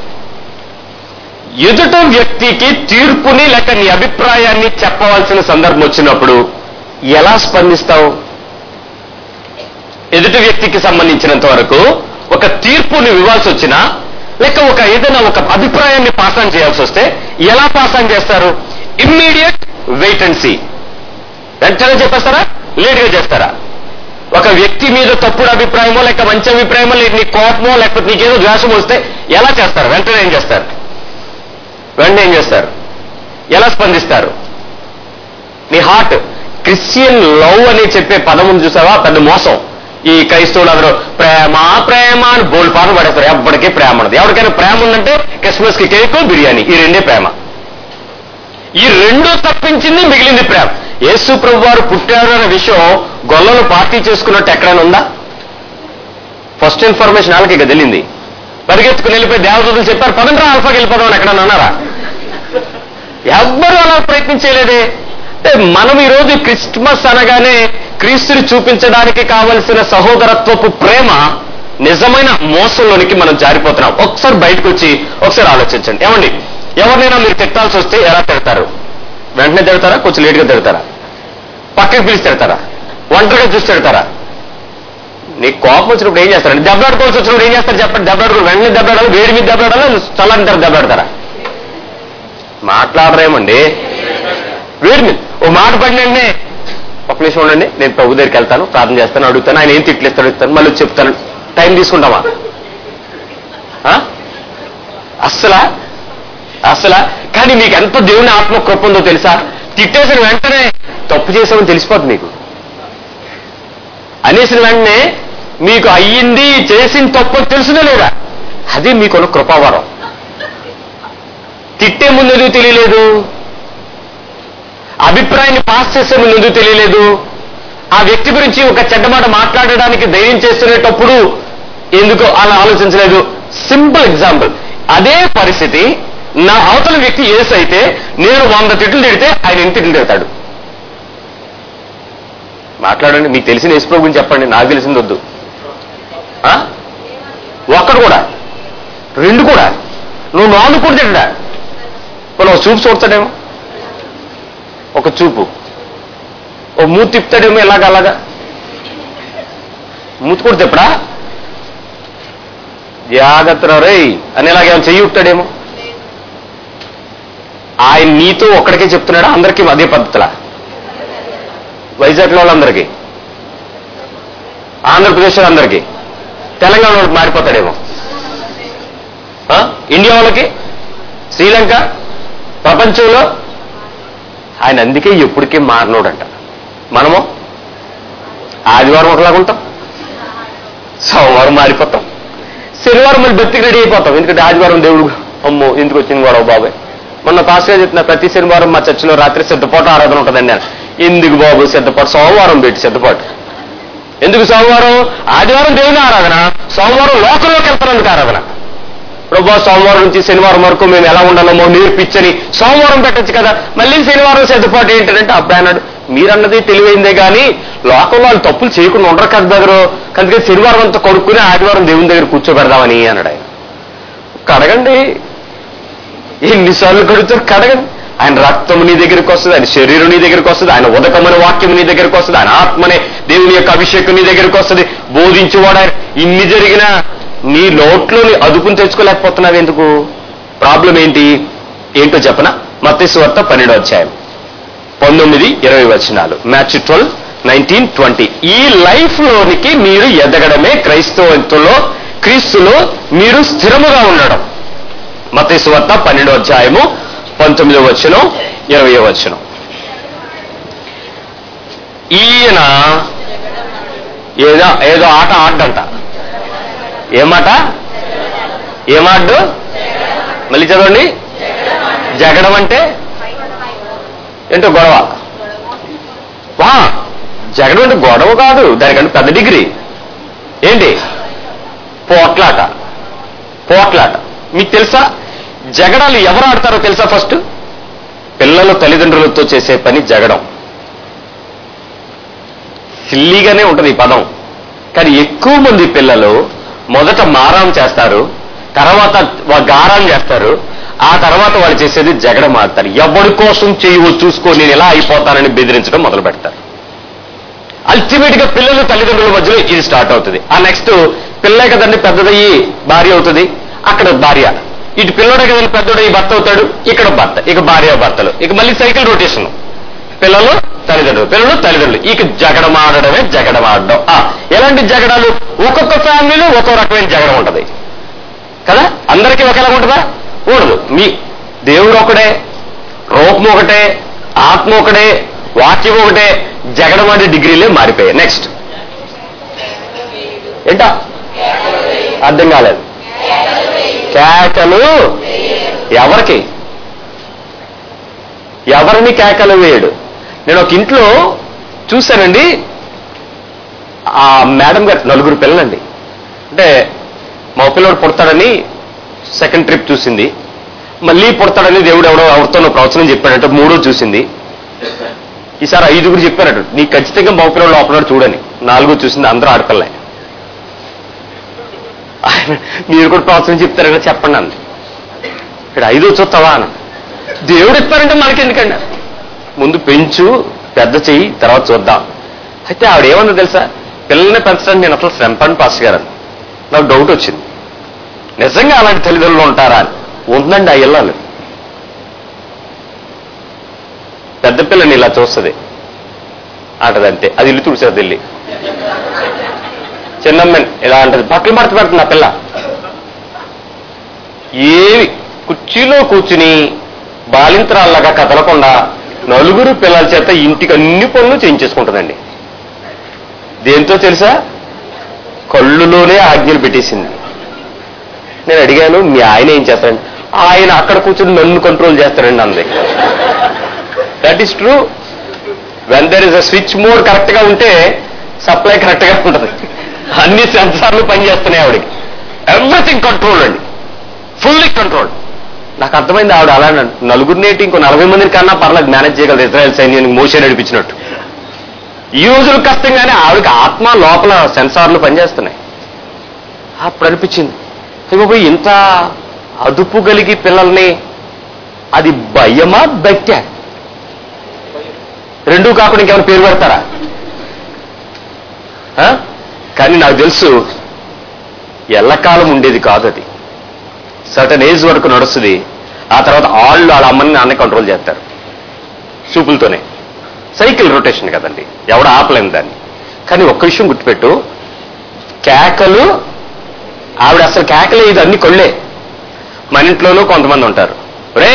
ఎదుట వ్యక్తికి తీర్పుని లేక నీ అభిప్రాయాన్ని చెప్పవలసిన సందర్భం వచ్చినప్పుడు ఎలా స్పందిస్తావు ఎదుటి వ్యక్తికి సంబంధించినంత వరకు ఒక తీర్పుని ఇవ్వాల్సి వచ్చినా లేక ఒక ఏదైనా ఒక అభిప్రాయాన్ని పాస్ ఆన్ చేయాల్సి వస్తే ఎలా పాస్ ఆన్ చేస్తారు ఇమ్మీడియట్ వెయిట్ అండ్ సీ వెంటనే చెప్పేస్తారా లేట్గా చేస్తారా ఒక వ్యక్తి మీద తప్పుడు అభిప్రాయమో లేక మంచి అభిప్రాయమో లేక నీ కోపమో లేకపోతే నీకేదో ద్వేషం వస్తే ఎలా చేస్తారు వెంటనే ఏం చేస్తారు వెంటనే ఏం చేస్తారు ఎలా స్పందిస్తారు నీ హార్ట్ క్రిస్టియన్ లవ్ అని చెప్పే పదం ఉంది చూసావా పెద్ద మోసం ఈ క్రైస్తవులు అందరూ ప్రేమ ప్రేమ అని బోల్ పాటలు పడేస్తారు ఎప్పటికీ ప్రేమ ఉండదు ఎవరికైనా ప్రేమ ఉందంటే క్రిస్మస్ కి కేక్ బిర్యానీ ఈ రెండే ప్రేమ ఈ రెండు తప్పించింది మిగిలింది ప్రేమ యేసు ప్రభు వారు పుట్టారు అనే విషయం గొల్లలు పార్టీ చేసుకున్నట్టు ఎక్కడైనా ఉందా ఫస్ట్ ఇన్ఫర్మేషన్ వాళ్ళకి ఇక తెలియంది పరిగెత్తుకుని వెళ్ళిపోయి దేవదూతలు చెప్పారు పదండ్రా ఆల్ఫాకి వెళ్ళిపోదాం అని ఎక్కడన్నా అన్నారా ఎవ్వరూ అలా ప్రయత్నం చేయలేదే అంటే మనం ఈరోజు క్రిస్మస్ అనగానే క్రీస్తుని చూపించడానికి కావలసిన సహోదరత్వపు ప్రేమ నిజమైన మోసంలోనికి మనం జారిపోతున్నాం ఒకసారి బయటకు వచ్చి ఒకసారి ఆలోచించండి ఏమండి ఎవరినైనా మీరు తిట్టాల్సి వస్తే ఎలా తిడతారు వెంటనే తిడతారా కొంచెం లేట్గా తిడతారా పక్కకి పిలిచి తిడతారా ఒంటరిగా చూసి తిడతారా నీకు కోపం వచ్చినప్పుడు ఏం చేస్తారండి దెబ్బలాడుకోవాల్సి వచ్చినప్పుడు ఏం చేస్తారు చెప్పండి దెబ్బలాడుకో వెంటనే దెబ్బలాడాలి వేడి మీద దెబ్బలాడాలి చల్లని తర్వాత దెబ్బలాడతారా మాట్లాడరేమండి వేడి మీద ఓ మాట పడినండి ఒక నిమిషం ఉండండి నేను ప్రభు దగ్గరికి వెళ్తాను ప్రార్థన చేస్తాను అడుగుతాను ఆయన ఏం తిట్లేస్తాడు ఇస్తాను మళ్ళీ చెప్తాను టైం తీసుకుంటామా ఆ? అస్సలా అస్సలా కానీ మీకు ఎంత దేవుని ఆత్మ కృప ఉందో తెలుసా తిట్టేసిన వెంటనే తప్పు చేసామని తెలిసిపోతుంది మీకు అనేసిన వెంటనే మీకు అయ్యింది చేసిన తప్పు అని తెలుసునే లేదా అది మీకున్న కృపావరం తిట్టే ముందు ఎందుకు తెలియలేదు అభిప్రాయాన్ని పాస్ చేసే ముందు ఎందుకు తెలియలేదు ఆ వ్యక్తి గురించి ఒక చెడ్డ మాట మాట్లాడడానికి ధైర్యం చేస్తునేటప్పుడు ఎందుకు అలా ఆలోచించలేదు సింపుల్ ఎగ్జాంపుల్ అదే పరిస్థితి నా అవతల వ్యక్తి ఏసు అయితే నేను వంద తిట్లు తిడితే ఆయన ఎన్ని తిట్లు తిడతాడు మాట్లాడండి మీకు తెలిసిన యేసు గురించి చెప్పండి నాకు తెలిసింది వద్దు ఆ? ఒక్కడు కూడా రెండు కూడా నువ్వు నాలుగు కూడా తిట్టడా పోనీ ఒక చూపు చూడతాడేమో ఒక చూపు ఓ మూతి తిప్పుతాడేమో ఎలాగ అలాగా మూతి కూడా తిప్పడా జాగ్రత్త రే అనేలాగేమో చెయ్యి ఉంటాడేమో ఆయన నీతో ఒక్కడికే చెప్తున్నాడా అందరికీ అదే పద్ధతిలా వైజాగ్లో వాళ్ళందరికీ ఆంధ్రప్రదేశ్ అందరికీ తెలంగాణ వాళ్ళకి మారిపోతాడేమో ఆ? ఇండియా వాళ్ళకి శ్రీలంక ప్రపంచంలో ఆయన అందుకే ఎప్పటికీ మారినోడంట మనము ఆదివారం ఒకలాగా ఉంటాం సోమవారం మారిపోతాం శనివారం మళ్ళీ బతికి రెడీ అయిపోతాం ఎందుకంటే ఆదివారం దేవుడు అమ్మో ఎందుకు వచ్చింది గొడవ బాబాయ్ మొన్న పాస్గా చెప్తున్నా ప్రతి శనివారం మా చర్చిలో రాత్రి సిద్ధపాటు ఆరాధన ఉంటుందండి నేను ఎందుకు బాబు సిద్ధపాటు సోమవారం పెట్టి సిద్ధపాటు ఎందుకు సోమవారం ఆదివారం దేవుని ఆరాధన సోమవారం లోకంలోకి వెళ్తానందుకు ఆరాధన ప్రభా సోమవారం నుంచి శనివారం వరకు మేము ఎలా ఉండాలమో నేర్పించని సోమవారం పెట్టచ్చు కదా మళ్ళీ శనివారం సిద్ధపాటు ఏంటంటే అబ్బాయి అన్నాడు మీరన్నది తెలివైందే కానీ లోకంలో వాళ్ళు తప్పులు చేయకుండా ఉండరు కదా దగ్గర అందుకే శనివారం అంతా కొనుక్కుని ఆదివారం దేవుని దగ్గర కూర్చోబెడదామని అన్నాడు ఆయన కడగండి ఎన్నిసార్లు కడుగుతారు కడగండి ఆయన రక్తం నీ దగ్గరికి వస్తుంది ఆయన శరీరం నీ దగ్గరికి వస్తుంది ఆయన ఉదకమైన వాక్యం నీ దగ్గరికి వస్తుంది ఆయన ఆత్మనే దేవుని యొక్క అభిషేకం నీ దగ్గరికి వస్తుంది బోధించేవాడు ఆయన ఇన్ని జరిగినా నీ నోట్లోని అదుపుని తెచ్చుకోలేకపోతున్నావు ఎందుకు ప్రాబ్లం ఏంటి ఏంటో చెప్పన మత్స్వార్త పన్నెండో అధ్యాయం పంతొమ్మిది ఇరవై వచనాలు మ్యాచ్ ట్వెల్వ్ నైన్టీన్ ట్వంటీ ఈ లైఫ్ లోనికి మీరు ఎదగడమే క్రైస్తవంతులో క్రీస్తులో మీరు స్థిరముగా ఉండడం మతేశ్వార్త పన్నెండో అధ్యాయము పంతొమ్మిదో వచనం ఇరవై వచనం ఈయన ఏదో ఏదో ఆట ఆడ్డంట ఏమాట ఏమాడ్డు మళ్ళీ చదవండి జగడం అంటే ఏంటో గొడవ వా జగడం అంటే గొడవ కాదు దానికంటే పెద్ద డిగ్రీ ఏంటి పోట్లాట పోట్లాట మీకు తెలుసా జగడాలు ఎవరు ఆడతారో తెలుసా ఫస్ట్ పిల్లలు తల్లిదండ్రులతో చేసే పని జగడం సిల్లీగానే ఉంటుంది ఈ పదం కానీ ఎక్కువ మంది పిల్లలు మొదట మారం చేస్తారు తర్వాత వా- గారం చేస్తారు ఆ తర్వాత వాళ్ళు చేసేది జగడం ఆడతారు ఎవరి కోసం చేయవో చూసుకో నేను ఎలా అయిపోతానని బెదిరించడం మొదలు పెడతారు అల్టిమేట్ గా పిల్లలు తల్లిదండ్రుల మధ్యలో ఇది స్టార్ట్ అవుతుంది ఆ నెక్స్ట్ పిల్లే కదండి పెద్దదయ్యి భార్య అవుతుంది అక్కడ భార్య ఇటు పిల్లడే కదండి పెద్దడయ్యి భర్త అవుతాడు ఇక్కడ భర్త ఇక భార్య భర్తలు ఇక మళ్ళీ సైకిల్ రొటేషన్ పిల్లలు తల్లిదండ్రులు పిల్లలు తల్లిదండ్రులు ఇక జగడమాడడమే జగడమాడడం ఆ, ఎలాంటి జగడాలు ఒక్కొక్క ఫ్యామిలీలో ఒక్కో రకమైన జగడం ఉంటది కదా అందరికీ ఒకేలా ఉంటుందా ఉండదు మీ దేవుడు ఒకటే రూపం ఒకటే ఆత్మ ఒకటే వాక్యం ఒకటే జగడమాడే డిగ్రీలే మారిపోయాయి నెక్స్ట్ ఏంటా అర్థం కాలేదు కేకలు ఎవరికి ఎవరిని కేకలు వేయడు నేను ఒక ఇంట్లో చూశానండి ఆ మేడం గారు నలుగురు పిల్లలండి అంటే మా పిల్లడు పుడతాడని సెకండ్ ట్రిప్ చూసింది మళ్ళీ పుడతాడని దేవుడు ఎవడో ఎవరితోనో ప్రవచనం చెప్పాడంటే మూడో చూసింది ఈసారి ఐదుగురు చెప్పారట నీకు ఖచ్చితంగా మా పిల్లడు లోపల చూడని నాలుగో చూసింది అందరూ ఆడపిల్లే ఆయన, మీరు కూడా ప్రవచనం చెప్తారని చెప్పండి అంది ఇక్కడ ఐదో చూస్తావా అని దేవుడు ఇస్తారంటే మనకెందుకండి ముందు పెంచు పెద్ద చెయ్యి తర్వాత చూద్దాం అయితే ఆవిడ ఏమన్నా తెలుసా పిల్లల్ని పెంచడానికి నేను అసలు శ్రమపని పాస్ గారు అని నాకు డౌట్ వచ్చింది నిజంగా అలాంటి తల్లిదండ్రులు ఉంటారా అని ఉందండి ఆ ఇళ్ళలు పెద్ద పిల్లని ఇలా చూస్తుంది ఆటదంతే అది ఇల్లు తుడిసేది వెళ్ళి చిన్నమ్మని ఇలా అంటది బట్టలు మడత పెడుతుంది ఆ పిల్ల ఏవి కుర్చీలో కూర్చుని బాలింతరాల్లాగా కదలకుండా నలుగురు పిల్లల చేత ఇంటికి అన్ని పనులు చేయించేసుకుంటుందండి దేంతో తెలుసా కళ్ళులోనే ఆజ్ఞలు పెట్టేసింది నేను అడిగాను మీ ఆయన ఏం చేస్తాడండి ఆయన అక్కడ కూర్చుని నన్ను కంట్రోల్ చేస్తాడండి అంది that is true when there is a switch mode correct గా ఉంటే సప్లై కరెక్ట్ గా ఉంటుంది అన్ని సెన్సార్లు పనిచేస్తున్నాయి ఆవిడకి ఎవ్రీథింగ్ కంట్రోల్ అండి ఫుల్లీ కంట్రోల్ నాకు అర్థమైంది ఆవిడ అలా నలుగురు నేటి ఇంకో నలభై మందిని కన్నా పర్లేదు మేనేజ్ చేయగలరు ఇజ్రాయెల్ సైన్యానికి మోసే నడిపించినట్టు ఈ రోజులు కష్టంగానే ఆవిడకి ఆత్మ లోపల సెన్సార్లు పనిచేస్తున్నాయి అప్పుడు అనిపించింది బాబు ఇంత అదుపు కలిగి పిల్లల్ని అది భయమా బట్టా రెండూ కాకుండా ఇంకేమైనా పేరు పెడతారా ఆ? కానీ నాకు తెలుసు ఎల్లకాలం ఉండేది కాదు అది సర్టన్ ఏజ్ వరకు నడుస్తుంది ఆ తర్వాత ఆళ్ళు వాళ్ళ అమ్మని నాన్న కంట్రోల్ చేస్తారు చూపులతోనే సైకిల్ రొటేషన్ కదండి ఎవడ ఆపలేము దాన్ని కానీ ఒక్క విషయం గుర్తుపెట్టు కేకలు ఆవిడ అసలు కేకలే ఇది అన్ని కొళ్ళే మన ఇంట్లోనూ కొంతమంది ఉంటారు రే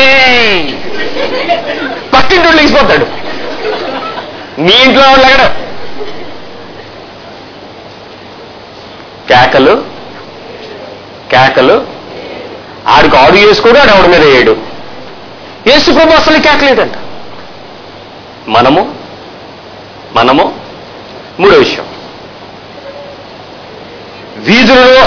పక్కింటి లేచిపోతాడు మీ ఇంట్లో వాళ్ళు ఎక్కడ కేకలు కేకలు ఆడికి ఆడు చేసుకోడు ఆడు ఆవిడ మీద వేయడు యేసు ప్రభు అసలు కేకలేదంట మనము మనము మూడో విషయం వీధులలో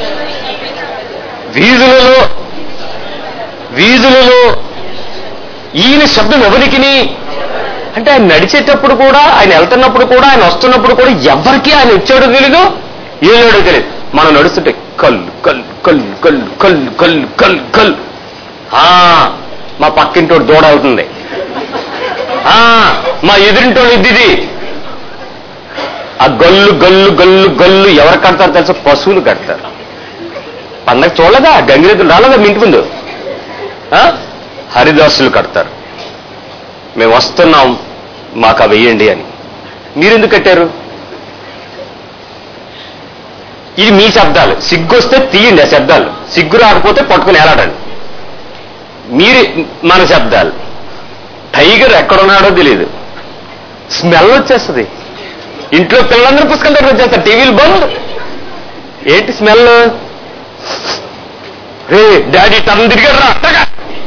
వీధులలో వీధులలో ఈయన శబ్దం ఎవరికిని అంటే ఆయన నడిచేటప్పుడు కూడా ఆయన వెళ్తున్నప్పుడు కూడా ఆయన వస్తున్నప్పుడు కూడా ఎవరికి ఆయన వచ్చాడో తెలీదు ఏడాడో తెలియదు మనం నడుస్తుంటే కల్ కల్ కల్ కల్ కల్ కల్ కల్ కల్ ఆ, మా పక్కింటోడు దూడ అవుతుంది ఆ, మా ఎదురింటోడు ఇద్దిది ఆ గల్లు గల్లు గల్లు గల్లు ఎవరు కడతారు తెలుసా పశువులు కడతారు పండగ చూడలేదా గంగిరెద్దులు రాలేదా మీ ఇంటి ముందు ఆ? హరిదాసులు కడతారు మేము వస్తున్నాం మాకు అవి వేయండి అని మీరెందుకు కట్టారు ఇది మీ శబ్దాలు సిగ్గు వస్తే తీయండి ఆ శబ్దాలు సిగ్గు రాకపోతే పట్టుకుని ఏలాడండి మీరు మన శబ్దాలు టైగర్ ఎక్కడున్నాడో తెలియదు స్మెల్ వచ్చేస్తుంది ఇంట్లో పిల్లలందరూ పుస్తకం దగ్గర వచ్చేస్తారు టీవీలు బంద్ ఏంటి స్మెల్ రే డాడీ టర్న్ తిరిగాడు రా అట్టగా.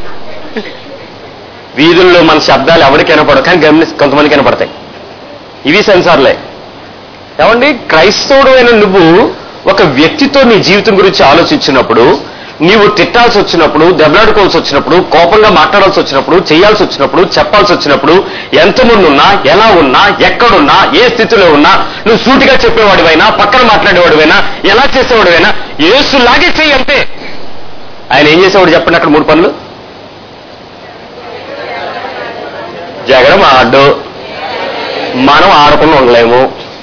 వీధుల్లో మన శబ్దాలు ఎవరికి వినపడవు కానీ గమని కొంతమందికి వినపడతాయి ఇవి సెన్సార్లే ఏమండి క్రైస్తవుడు అయిన నువ్వు ఒక వ్యక్తితో నీ జీవితం గురించి ఆలోచించినప్పుడు నీవు తిట్టాల్సి వచ్చినప్పుడు దెబ్బలాడుకోవాల్సి వచ్చినప్పుడు కోపంగా మాట్లాడాల్సి వచ్చినప్పుడు చేయాల్సి వచ్చినప్పుడు చెప్పాల్సి వచ్చినప్పుడు ఎంతమంది ఉన్నా ఎలా ఉన్నా ఎక్కడున్నా ఏ స్థితిలో ఉన్నా నువ్వు సూటిగా చెప్పేవాడివైనా పక్కన మాట్లాడేవాడివైనా ఎలా చేసేవాడివైనా ఏసులాగే చెయ్యి అంతే ఆయన ఏం చేసేవాడు చెప్పండి అక్కడ మూడు పనులు జగడం ఆడు మనం ఆడకుండా ఉండలేము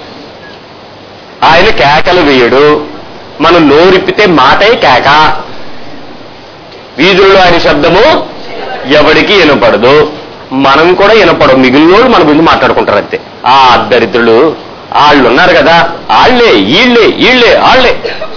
ఆయన కేకలు వేయడు మనం నోరిప్పితే మాటే కేక వీధుల్లో ఆయన శబ్దము ఎవడికి వినపడదు మనం కూడా వినపడదు మిగిలిన వాళ్ళు మన ముందు మాట్లాడుకుంటారు అంతే ఆ దరిద్రులు వాళ్ళు ఉన్నారు కదా వాళ్ళే వీళ్ళే వీళ్ళే వాళ్ళే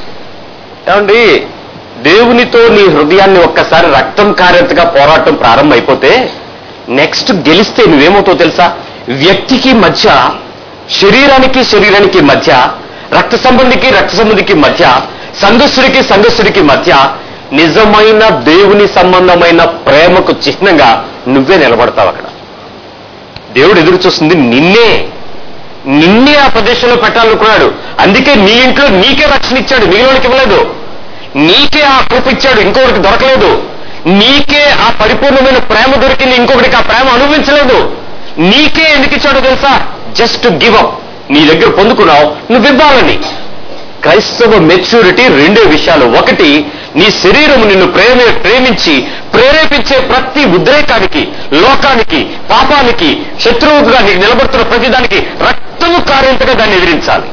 ఏమండి దేవునితో నీ హృదయాన్ని ఒక్కసారి రక్తం కారేంతగా పోరాటం ప్రారంభమైపోతే నెక్స్ట్ గెలిస్తే నువ్వేమవుతావు తెలుసా వ్యక్తికి మధ్య శరీరానికి శరీరానికి మధ్య రక్త సంబంధికి రక్త సంబంధికి మధ్య సంఘస్థుడికి సంఘస్థుడికి మధ్య నిజమైన దేవుని సంబంధమైన ప్రేమకు చిహ్నంగా నువ్వే నిలబడతావు అక్కడ దేవుడు ఎదురు చూస్తుంది నిన్నే నిన్నే ఆ ప్రదేశంలో పెట్టాలనుకున్నాడు అందుకే నీ ఇంట్లో నీకే రక్షణ ఇచ్చాడు మిగిలినకి ఇవ్వలేదు నీకే ఆ కృప ఇచ్చాడు ఇంకొకరికి దొరకలేదు నీకే ఆ పరిపూర్ణమైన ప్రేమ దొరికింది ఇంకొకరికి ఆ ప్రేమ అనుభవించలేదు నీకే ఎందుకు ఇచ్చాడో తెలుసా జస్ట్ గివ్ అప్ నీ దగ్గర పొందుకున్నావు నువ్వు ఇవ్వాలని క్రైస్తవ మెచ్యూరిటీ రెండే విషయాలు ఒకటి నీ శరీరము నిన్ను ప్రేమ ప్రేమించి ప్రేరేపించే ప్రతి ఉద్రేకానికి లోకానికి పాపానికి శత్రువుగా నీకు నిలబడుతున్న ప్రతిదానికి రక్తము కారేంతగా దాన్ని ఎదిరించాలి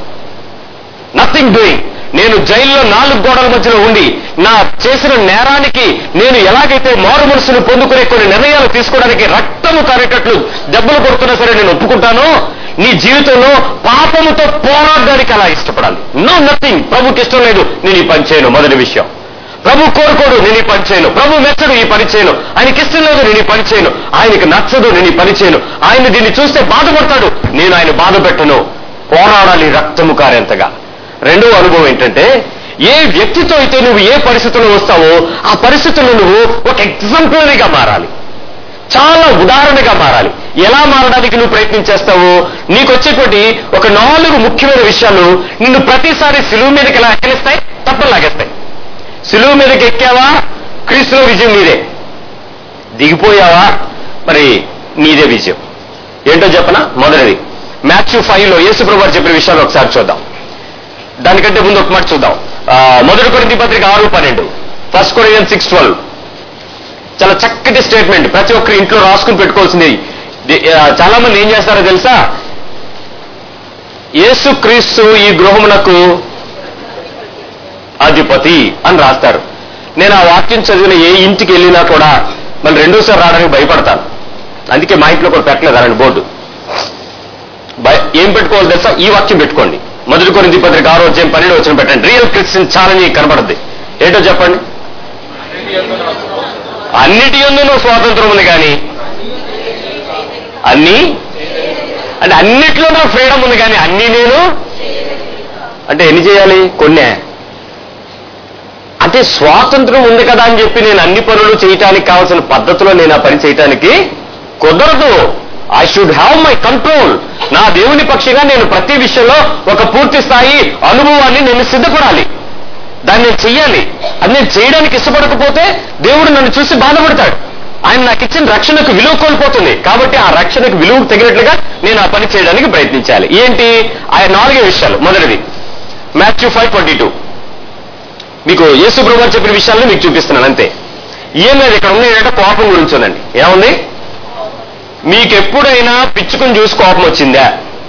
నథింగ్ డూయింగ్ నేను జైల్లో నాలుగు గోడల మధ్యలో ఉండి నా చేసిన నేరానికి నేను ఎలాగైతే మారు మనసును పొందుకునే కొన్ని నిర్ణయాలు తీసుకోవడానికి రక్తము కారేటట్లు దెబ్బలు కొడుతున్నా సరే నేను ఒప్పుకుంటాను నీ జీవితంలో పాపముతో పోరాడడానికి అలా ఇష్టపడాలి నో నథింగ్ ప్రభుకి ఇష్టం లేదు నేను ఈ పని చేయను మొదటి విషయం ప్రభు కోరుకోడు నేను ఈ పని చేయను ప్రభు మెచ్చడు ఈ పని చేయను ఆయనకి ఇష్టం లేదు నేను ఈ పని చేయను ఆయనకి నచ్చదు నేను ఈ పని చేయను ఆయన దీన్ని చూస్తే బాధపడతాడు నేను ఆయన బాధ పెట్టను పోరాడాలి రక్తము కారేంతగా రెండో అనుభవం ఏంటంటే ఏ వ్యక్తితో అయితే నువ్వు ఏ పరిస్థితుల్లో వస్తావో ఆ పరిస్థితుల్లో నువ్వు ఒక ఎగ్జాంపులరీగా మారాలి చాలా ఉదాహరణగా మారాలి ఎలా మారడానికి నువ్వు ప్రయత్నం చేస్తావు నీకు వచ్చేటువంటి ఒక నాలుగు ముఖ్యమైన విషయాలు నిన్ను ప్రతిసారి సిలువు మీదకి ఎలా ఎక్కనిస్తాయి తప్పని లాగేస్తాయి సిలువు మీదకి ఎక్కావా క్రీస్తులో విజయం నీదే దిగిపోయావా మరి నీదే విజయం ఏంటో చెప్పనా మొదటిది మాథ్యూ ఫైవ్ లో యేసుప్రభు వారు చెప్పిన విషయాలు ఒకసారి చూద్దాం దానికంటే ముందు ఒక మాట చూద్దాం ఆ, మొదటి కొరింథీ పత్రిక ఆరు పన్నెండు ఫస్ట్ కొరియన్ సిక్స్ ట్వెల్వ్ చాలా చక్కటి స్టేట్మెంట్ ప్రతి ఒక్కరి ఇంట్లో రాసుకుని పెట్టుకోవాల్సింది ది- ఆ, చాలా మంది ఏం చేస్తారో తెలుసా యేసు క్రీస్తు ఈ గృహమునకు అధిపతి అని రాస్తారు నేను ఆ వాక్యం చదివిన ఏ ఇంటికి వెళ్ళినా కూడా మళ్ళీ రెండోసారి రావడానికి భయపడతాను అందుకే మా ఇంట్లో కూడా పెట్టలేదు అలాంటి బోర్డు భయ- ఏం పెట్టుకోవాలి తెలుసా ఈ వాక్యం పెట్టుకోండి మొదటి కొరింథీ పత్రిక ఆరో అధ్యాయం పన్నెండు వచ్చిన పెట్టండి రియల్ క్రిస్టియన్ ఛాలెంజ్ కనబడుద్ది ఏంటో చెప్పండి అన్నిటి ఎందునూ స్వాతంత్రం ఉంది కానీ అన్ని అంటే అన్నిట్లోనూ ఫ్రీడమ్ ఉంది కానీ అన్ని నేను అంటే ఎన్ని చేయాలి కొన్నే అంటే స్వాతంత్రం ఉంది కదా అని చెప్పి నేను అన్ని పనులు చేయటానికి కావాల్సిన పద్ధతిలో నేను ఆ పని చేయటానికి కుదరదు I should have my control నా దేవుని పక్షిగా నేను ప్రతి విషయంలో ఒక పూర్తి స్థాయి అనుభవాన్ని నేను సిద్ధపడాలి దాన్ని నేను చెయ్యాలి అది నేను చేయడానికి ఇష్టపడకపోతే దేవుడు నన్ను చూసి బాధపడతాడు ఆయన నాకు ఇచ్చిన రక్షణకు విలువ కోల్పోతుంది కాబట్టి ఆ రక్షణకు విలువ తగినట్లుగా నేను ఆ పని చేయడానికి ప్రయత్నించాలి ఏంటి ఆ నాలుగే విషయాలు మొదటిది మాథ్యూ ఫైవ్ ట్వంటీ టూ మీకు యేసు ప్రభు చెప్పిన విషయాలను మీకు చూపిస్తున్నాను అంతే ఏం లేదు ఇక్కడ ఉంది ఏంటంటే కోపం గురించి ఉందండి ఏముంది మీకు ఎప్పుడైనా పిచ్చుకుని చూసి కోపం వచ్చిందా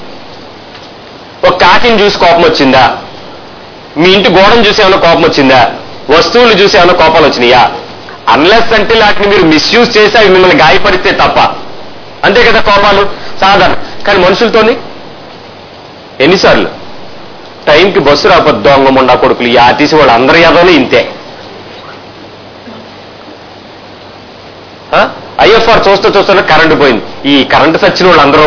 ఒక కాకిని చూసి కోపం వచ్చిందా మీ ఇంటి గోడను చూసి ఏమైనా కోపం వచ్చిందా వస్తువులు చూసి ఏమైనా కోపాలు వచ్చినాయా అన్లెస్ అంటే వాటిని మీరు మిస్యూజ్ చేసి అవి మిమ్మల్ని గాయపడితే తప్ప అంతే కదా కోపాలు సాధారణ కానీ మనుషులతోని ఎన్నిసార్లు టైంకి బస్సు రాకపోతే దొంగ మొండా కొడుకులు ఈ ఆర్టీసీ వాళ్ళు అందరి యాదవని ఇంతే ఐఎఫ్ఆర్ చూస్తూ చూస్తూ కరెంటు పోయింది ఈ కరెంటు సచ్చిన వాళ్ళు అందరూ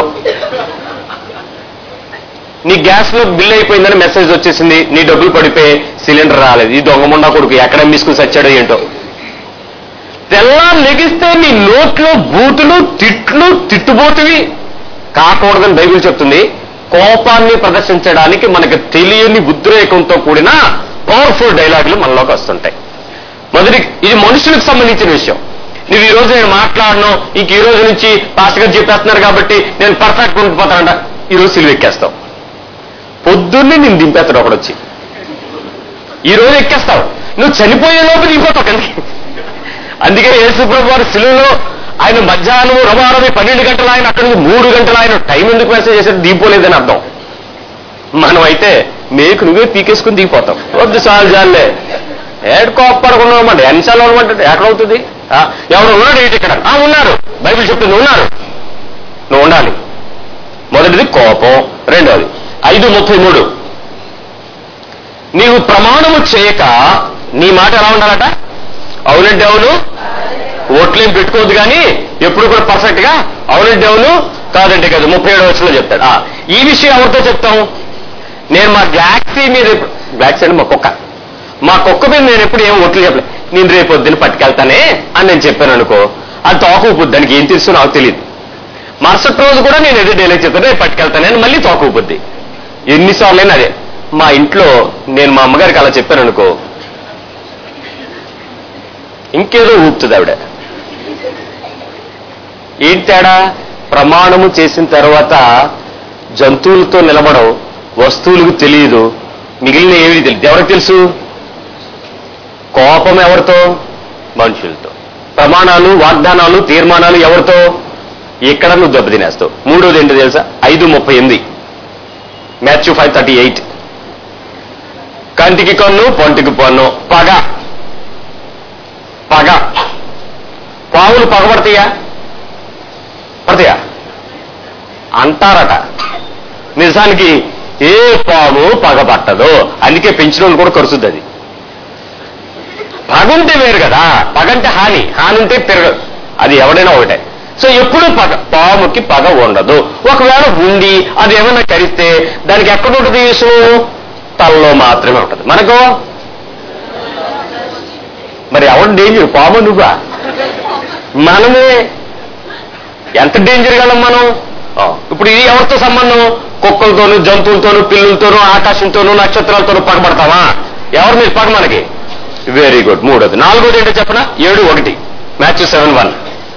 నీ గ్యాస్ లో బిల్ అయిపోయిందని మెసేజ్ వచ్చేసింది నీ డబ్బులు పడిపోయి సిలిండర్ రాలేదు ఈ దొంగ మొండా కొడుకు ఎక్కడ మిస్కుని సచ్చాడో ఏంటో తెల్లా లెగిస్తే నీ నోట్లో బూతులు తిట్లు తిట్టుబోతువి కాకూడదని బైబిల్ చెప్తుంది కోపాన్ని ప్రదర్శించడానికి మనకు తెలియని ఉద్రేకంతో కూడిన పవర్ఫుల్ డైలాగులు మనలోకి వస్తుంటాయి మొదటి ఇది మనుషులకు సంబంధించిన విషయం నువ్వు ఈ రోజు నేను మాట్లాడను ఇంక ఈ రోజు నుంచి పాస్టర్ గారు చెప్పేస్తున్నారు కాబట్టి నేను పర్ఫెక్ట్ ఉండిపోతానంట ఈ రోజు సిలువ ఎక్కేస్తావు పొద్దున్నే నేను దింపేస్తాడు ఒకడొచ్చి ఈ రోజు ఎక్కేస్తావు నువ్వు చనిపోయే లోపు దిగిపోతావు కానీ అందుకే యేసుప్రభు వారు సిలువలో ఆయన మధ్యాహ్నం రమారమి పన్నెండు గంటలు ఆయన అక్కడి నుంచి మూడు గంటలు ఆయన టైం ఎందుకు మెసేజ్ చేసేది దిగిపోలేదని అర్థం మనం అయితే మేకు నువ్వే పీకేసుకుని దిగిపోతాం వద్దు చాలు చాలే ఏడు కోప్పడకున్నామంట ఎన్నిసార్లు అనమాట ఎక్కడవుతుంది ఆ, ఎవరు ఉన్నాడు ఏంటి ఇక్కడ ఆ, ఉన్నారు బైబిల్ చెప్తుంది ఉన్నారు నువ్వు ఉండాలి మొదటిది కోపం రెండవది ఐదు ముప్పై మూడు నీవు ప్రమాణము చేయక నీ మాట ఎలా ఉండాలట అవునంటే అవును ఓట్లేం పెట్టుకోవద్దు కానీ ఎప్పుడు కూడా పర్ఫెక్ట్ గా అవునంటే అవును కాదంటే కాదు ముప్పై ఏడు వచ్చిన చెప్తాడు ఆ, ఈ విషయం ఎవరితో చెప్తాం నేను మా గ్లాక్సీ మీద ఎప్పుడు- గ్లాక్సీ అంటే మా కుక్క మా కుక్క మీద నేను ఎప్పుడు ఏం ఓట్లు చెప్పలేదు నేను రేపు పొద్దున్న పట్టుకెళ్తానే అని నేను చెప్పాను అనుకో అది తోకూపుద్ది దానికి ఏం తెలుసు నాకు తెలియదు మరుసటి రోజు కూడా నేను ఎదురు డైలాగ్ చెప్తాను రేపు పట్టుకెళ్తానే అని మళ్ళీ తోకూపుద్ది ఎన్నిసార్లైనా అదే మా ఇంట్లో నేను మా అమ్మగారికి అలా చెప్పాను అనుకో ఇంకేదో ఊపుతుంది ఆవిడ ఏంటి తేడా ప్రమాణము చేసిన తర్వాత జంతువులతో నిలబడవు వస్తువులకు తెలియదు మిగిలిన ఏమి తెలియదు ఎవరికి తెలుసు కోపం ఎవరితో మనుషులతో ప్రమాణాలు వాగ్దానాలు తీర్మానాలు ఎవరితో ఇక్కడ నువ్వు దెబ్బతినేస్తావు మూడోది ఏంటో తెలుసా ఐదు ముప్పై ఎనిమిది మ్యాథ్యూ ఫైవ్ థర్టీ ఎయిట్ కంటికి కన్ను పొంటికి పన్ను పగ పగ పావులు పగబడతాయా పడతాయా అంటారట నిజానికి ఏ పాము పగబట్టదు అందుకే పెంచిన వాళ్ళు కూడా కరుస్తుంది అది పగ ఉంటే వేరు కదా పగ అంటే హాని హాని ఉంటే పెరగదు అది ఎవడైనా ఒకటే సో ఎప్పుడు పగ పాముకి పగ ఉండదు ఒకవేళ ఉండి అది ఏమైనా కరిస్తే దానికి ఎక్కడ ఉంటుంది విషయం తలలో మాత్రమే ఉంటుంది మనకు మరి ఎవరు డేంజర్ పాము నువ్వా మనమే ఎంత డేంజర్ గలం మనం ఆ, ఇప్పుడు ఇది ఎవరితో సంబంధం కుక్కలతోనూ జంతువులతోనూ పిల్లులతోనూ ఆకాశంతోనూ నక్షత్రాలతోనూ పగబడతావా ఎవరు మీరు పగ మనకి వెరీ గుడ్ మూడోది నాలుగోది ఏంటో చెప్పనా ఏడు ఒకటి మ్యాచ్ సెవెన్ వన్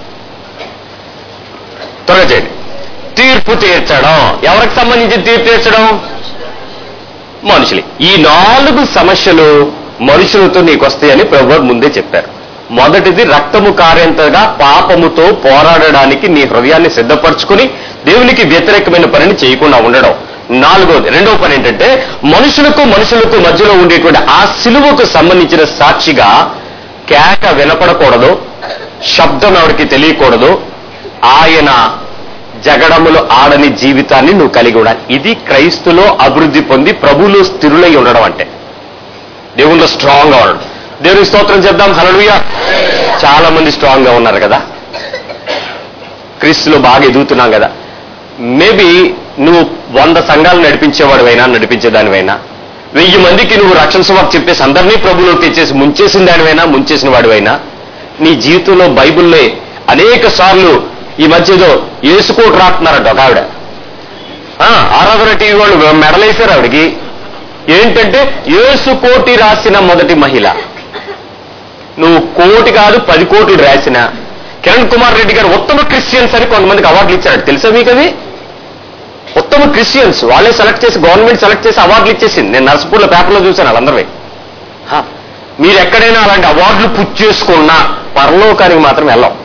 త్వరగా చేయండి తీర్పు తీర్చడం ఎవరికి సంబంధించి తీర్పు తీర్చడం మనుషులు ఈ నాలుగు సమస్యలు మనుషులతో నీకు వస్తాయని ప్రభు ముందే చెప్పారు మొదటిది రక్తము కారేంతగా పాపముతో పోరాడడానికి నీ హృదయాన్ని సిద్ధపరచుకుని దేవునికి వ్యతిరేకమైన పనిని చేయకుండా ఉండడం నాలుగోది రెండవ పని ఏంటంటే మనుషులకు మనుషులకు మధ్యలో ఉండేటువంటి ఆ సిలువకు సంబంధించిన సాక్షిగా కేక వినపడకూడదు శబ్దం ఎవరికి తెలియకూడదు ఆయన జగడములు ఆడని జీవితాన్ని నువ్వు కలిగి ఉండాలి ఇది క్రైస్తులో అభివృద్ధి పొంది ప్రభువులో స్థిరులై ఉండడం అంటే దేవుల్లో స్ట్రాంగ్ గా ఉండడం దేవుని స్తోత్రం చేద్దాం హలలుయ చాలా మంది స్ట్రాంగ్ గా ఉన్నారు కదా క్రీస్తులో బాగా ఎదుగుతున్నాం కదా మేబీ నువ్వు వంద సంఘాలు నడిపించేవాడివైనా నడిపించేదానివైనా వెయ్యి మందికి నువ్వు రక్షణ సువార్త చెప్పేసి అందరినీ ప్రభువులోకి తెచ్చేసి ముంచేసిన దానివైనా ముంచేసిన వాడివైనా నీ జీవితంలో బైబిల్లో అనేక సార్లు ఈ మధ్య ఏదో ఏసుకోటి రాస్తున్నారంట ఒక ఆవిడ ఆ, ఆరాధన టీవీ వాళ్ళు మెడలేశారు ఆవిడకి ఏంటంటే ఏసు కోటి రాసిన మొదటి మహిళ నువ్వు కోటి కాదు పది కోట్లు రాసిన కిరణ్ కుమార్ రెడ్డి గారు ఉత్తమ క్రిస్టియన్స్ అని కొంతమందికి అవార్డులు ఇచ్చారు తెలుసా మీకు అది ఉత్తమ క్రిస్టియన్స్ వాళ్ళే సెలెక్ట్ చేసి గవర్నమెంట్ సెలెక్ట్ చేసి అవార్డులు ఇచ్చేసింది నేను నర్సపూర్లో పేపర్లో చూశాను వాళ్ళందరివి హా, మీరు ఎక్కడైనా అలాంటి అవార్డులు పుచ్చి చేసుకున్నా పరలోకానికి మాత్రం వెళ్ళాం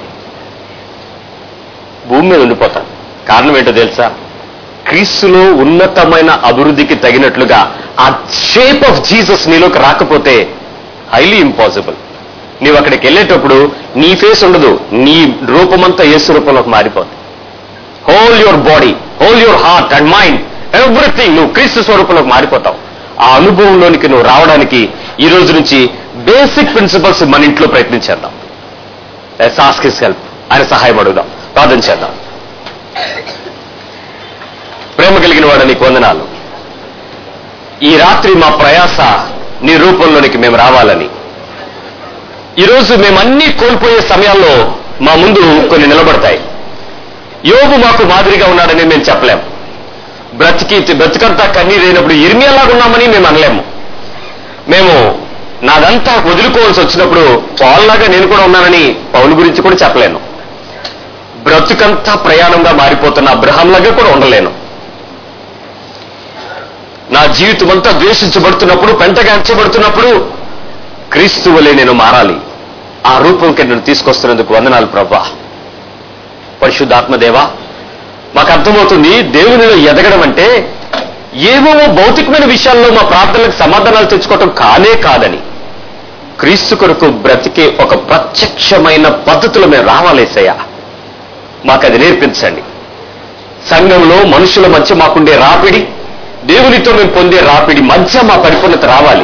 భూమి మీద ఉండిపోతాం కారణం ఏంటో తెలుసా క్రీస్తులో ఉన్నతమైన అభివృద్ధికి తగినట్లుగా ఆ షేప్ ఆఫ్ జీసస్ నీలోకి రాకపోతే హైలీ ఇంపాసిబుల్ నీవు అక్కడికి వెళ్ళేటప్పుడు నీ ఫేస్ ఉండదు నీ రూపమంతా యేసు రూపంలోకి మారిపోతుంది whole your body whole your heart and mind everything నువ్వు క్రీస్తు స్వరూపంలోకి మారిపోతావు ఆ అనుభవంలోనికి నువ్వు రావడానికి ఈ రోజు నుంచి బేసిక్ ప్రిన్సిపల్స్ మన ఇంట్లో ప్రయత్నించేద్దాం ఆస్క్ హిస్ హెల్ప్ ఆయన సహాయం అడుగుదాం ప్రార్థన చేద్దాం ప్రేమ కలిగిన వాడు నీకు వందనాలు ఈ రాత్రి మా ప్రయాస నీ రూపంలోనికి మేము రావాలని ఈరోజు మేమన్నీ కోల్పోయే సమయాల్లో మా ముందు కొన్ని నిలబడతాయి యోగు మాకు మాదిరిగా ఉన్నాడని మేము చెప్పలేము బ్రతికి బ్రతికంతా కన్నీరైనప్పుడు ఇర్మియాలాగా ఉన్నామని మేము అనలేము మేము నాదంతా వదులుకోవాల్సి వచ్చినప్పుడు పాల్లాగా నేను కూడా ఉన్నానని పౌలు గురించి కూడా చెప్పలేను బ్రతుకంతా ప్రయాణంగా మారిపోతున్న అబ్రహాంలాగా కూడా ఉండలేను నా జీవితం అంతా ద్వేషించబడుతున్నప్పుడు పెంటగాంచబడుతున్నప్పుడు క్రీస్తు వలె నేను మారాలి ఆ రూపంకి నేను తీసుకొస్తున్నందుకు వందనాలు ప్రభా పరిశుద్ధాత్మదేవా మాకు అర్థమవుతుంది దేవునిలో ఎదగడం అంటే ఏవో భౌతికమైన విషయాల్లో మా ప్రార్థనలకు సమాధానాలు తెచ్చుకోవటం కానే కాదని క్రీస్తు కొరకు బ్రతికే ఒక ప్రత్యక్షమైన పద్ధతిలో మేము రావాలేసయ్యా మాకు అది నేర్పించండి సంఘంలో మనుషుల మధ్య మాకుండే రాపిడి దేవునితో మేము పొందే రాపిడి మధ్య మా పరిపూర్ణత రావాలి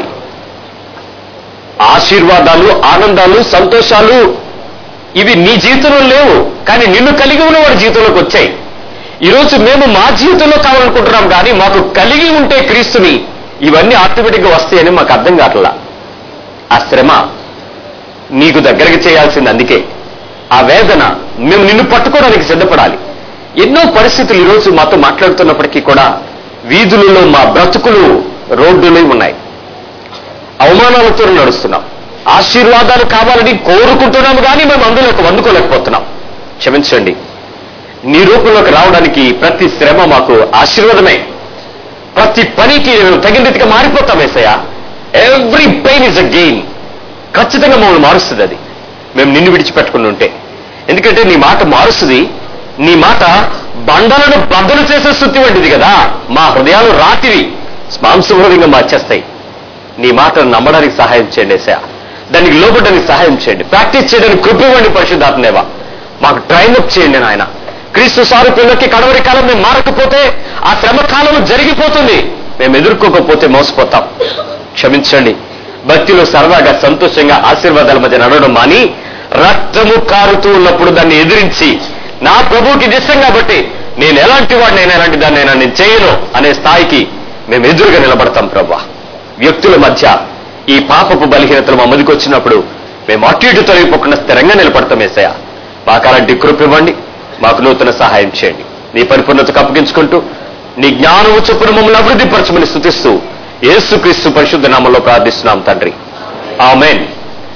ఆశీర్వాదాలు ఆనందాలు సంతోషాలు ఇవి నీ జీవితంలో లేవు కానీ నిన్ను కలిగి ఉన్న వాడి జీవితంలోకి వచ్చాయి ఈరోజు మేము మా జీవితంలో కావాలనుకుంటున్నాం కానీ మాకు కలిగి ఉంటే క్రీస్తుని ఇవన్నీ ఆటోమేటిక్గా వస్తాయని మాకు అర్థం కావట్లా ఆ శ్రమ నీకు దగ్గరికి చేయాల్సింది అందుకే ఆ వేదన మేము నిన్ను పట్టుకోవడానికి సిద్ధపడాలి ఎన్నో పరిస్థితులు ఈరోజు మాతో మాట్లాడుతున్నప్పటికీ కూడా వీధులలో మా బ్రతుకులు రోడ్డులో ఉన్నాయి అవమానాలతో నడుస్తున్నాం ఆశీర్వాదాలు కావాలని కోరుకుంటున్నాం కానీ మేము అందులోకి వందుకోలేకపోతున్నాం క్షమించండి నీ రూపంలోకి రావడానికి ప్రతి శ్రమ మాకు ఆశీర్వాదమే ప్రతి పనికి మేము తగిన రీతిగా మారిపోతాం ఏసయ్య every pain is a gain ఖచ్చితంగా మమ్మల్ని మారుస్తుంది అది మేము నిన్ను విడిచిపెట్టుకుని ఉంటే ఎందుకంటే నీ మాట మారుస్తుంది నీ మాట బండలను బద్దలు చేసే శుద్ధి వంటిది కదా మా హృదయాలు రాతివి మాంసభూతంగా మార్చేస్తాయి నీ మాటను నమ్మడానికి సహాయం చేయండి ఏసయ్య దానికి లోపడడానికి సహాయం చేయండి ప్రాక్టీస్ చేయడానికి కృప ఇవ్వండి పరిశుద్ధాత్మేవా మాకు ట్రైన్ అప్ చేయండి నాయన క్రీస్తు సారూప్యంలోకి కడవరి కాలం మేము మారకపోతే ఆ శ్రమ కాలం జరిగిపోతుంది మేము ఎదుర్కోకపోతే మోసపోతాం క్షమించండి భక్తిలో సరదాగా సంతోషంగా ఆశీర్వాదాల మధ్య నడవడం మాని రక్తము కారుతూ ఉన్నప్పుడు దాన్ని ఎదిరించి నా ప్రభువుకి ఇది ఇష్టం కాబట్టి నేను ఎలాంటి వాడినైనా ఎలాంటి దాన్నైనా నేను చేయను అనే స్థాయికి మేము ఎదురుగా నిలబడతాం ప్రభా వ్యక్తుల మధ్య ఈ పాపపు బలహీనతలు మా ముందుకు వచ్చినప్పుడు మేము అటు ఇటు తొలగిపోకుండా స్థిరంగా నిలబడతాం ఏసయ్య మాకు అలాంటి కృప ఇవ్వండి మాకు నూతన సహాయం చేయండి నీ పరిపూర్ణతకు అప్పగించుకుంటూ నీ జ్ఞానము చొప్పున మమ్మల్ని అభివృద్ధి పరచమని స్థుతిస్తూ యేసుక్రీస్తు పరిశుద్ధ నామంలో ప్రార్థిస్తున్నాం తండ్రి ఆమెన్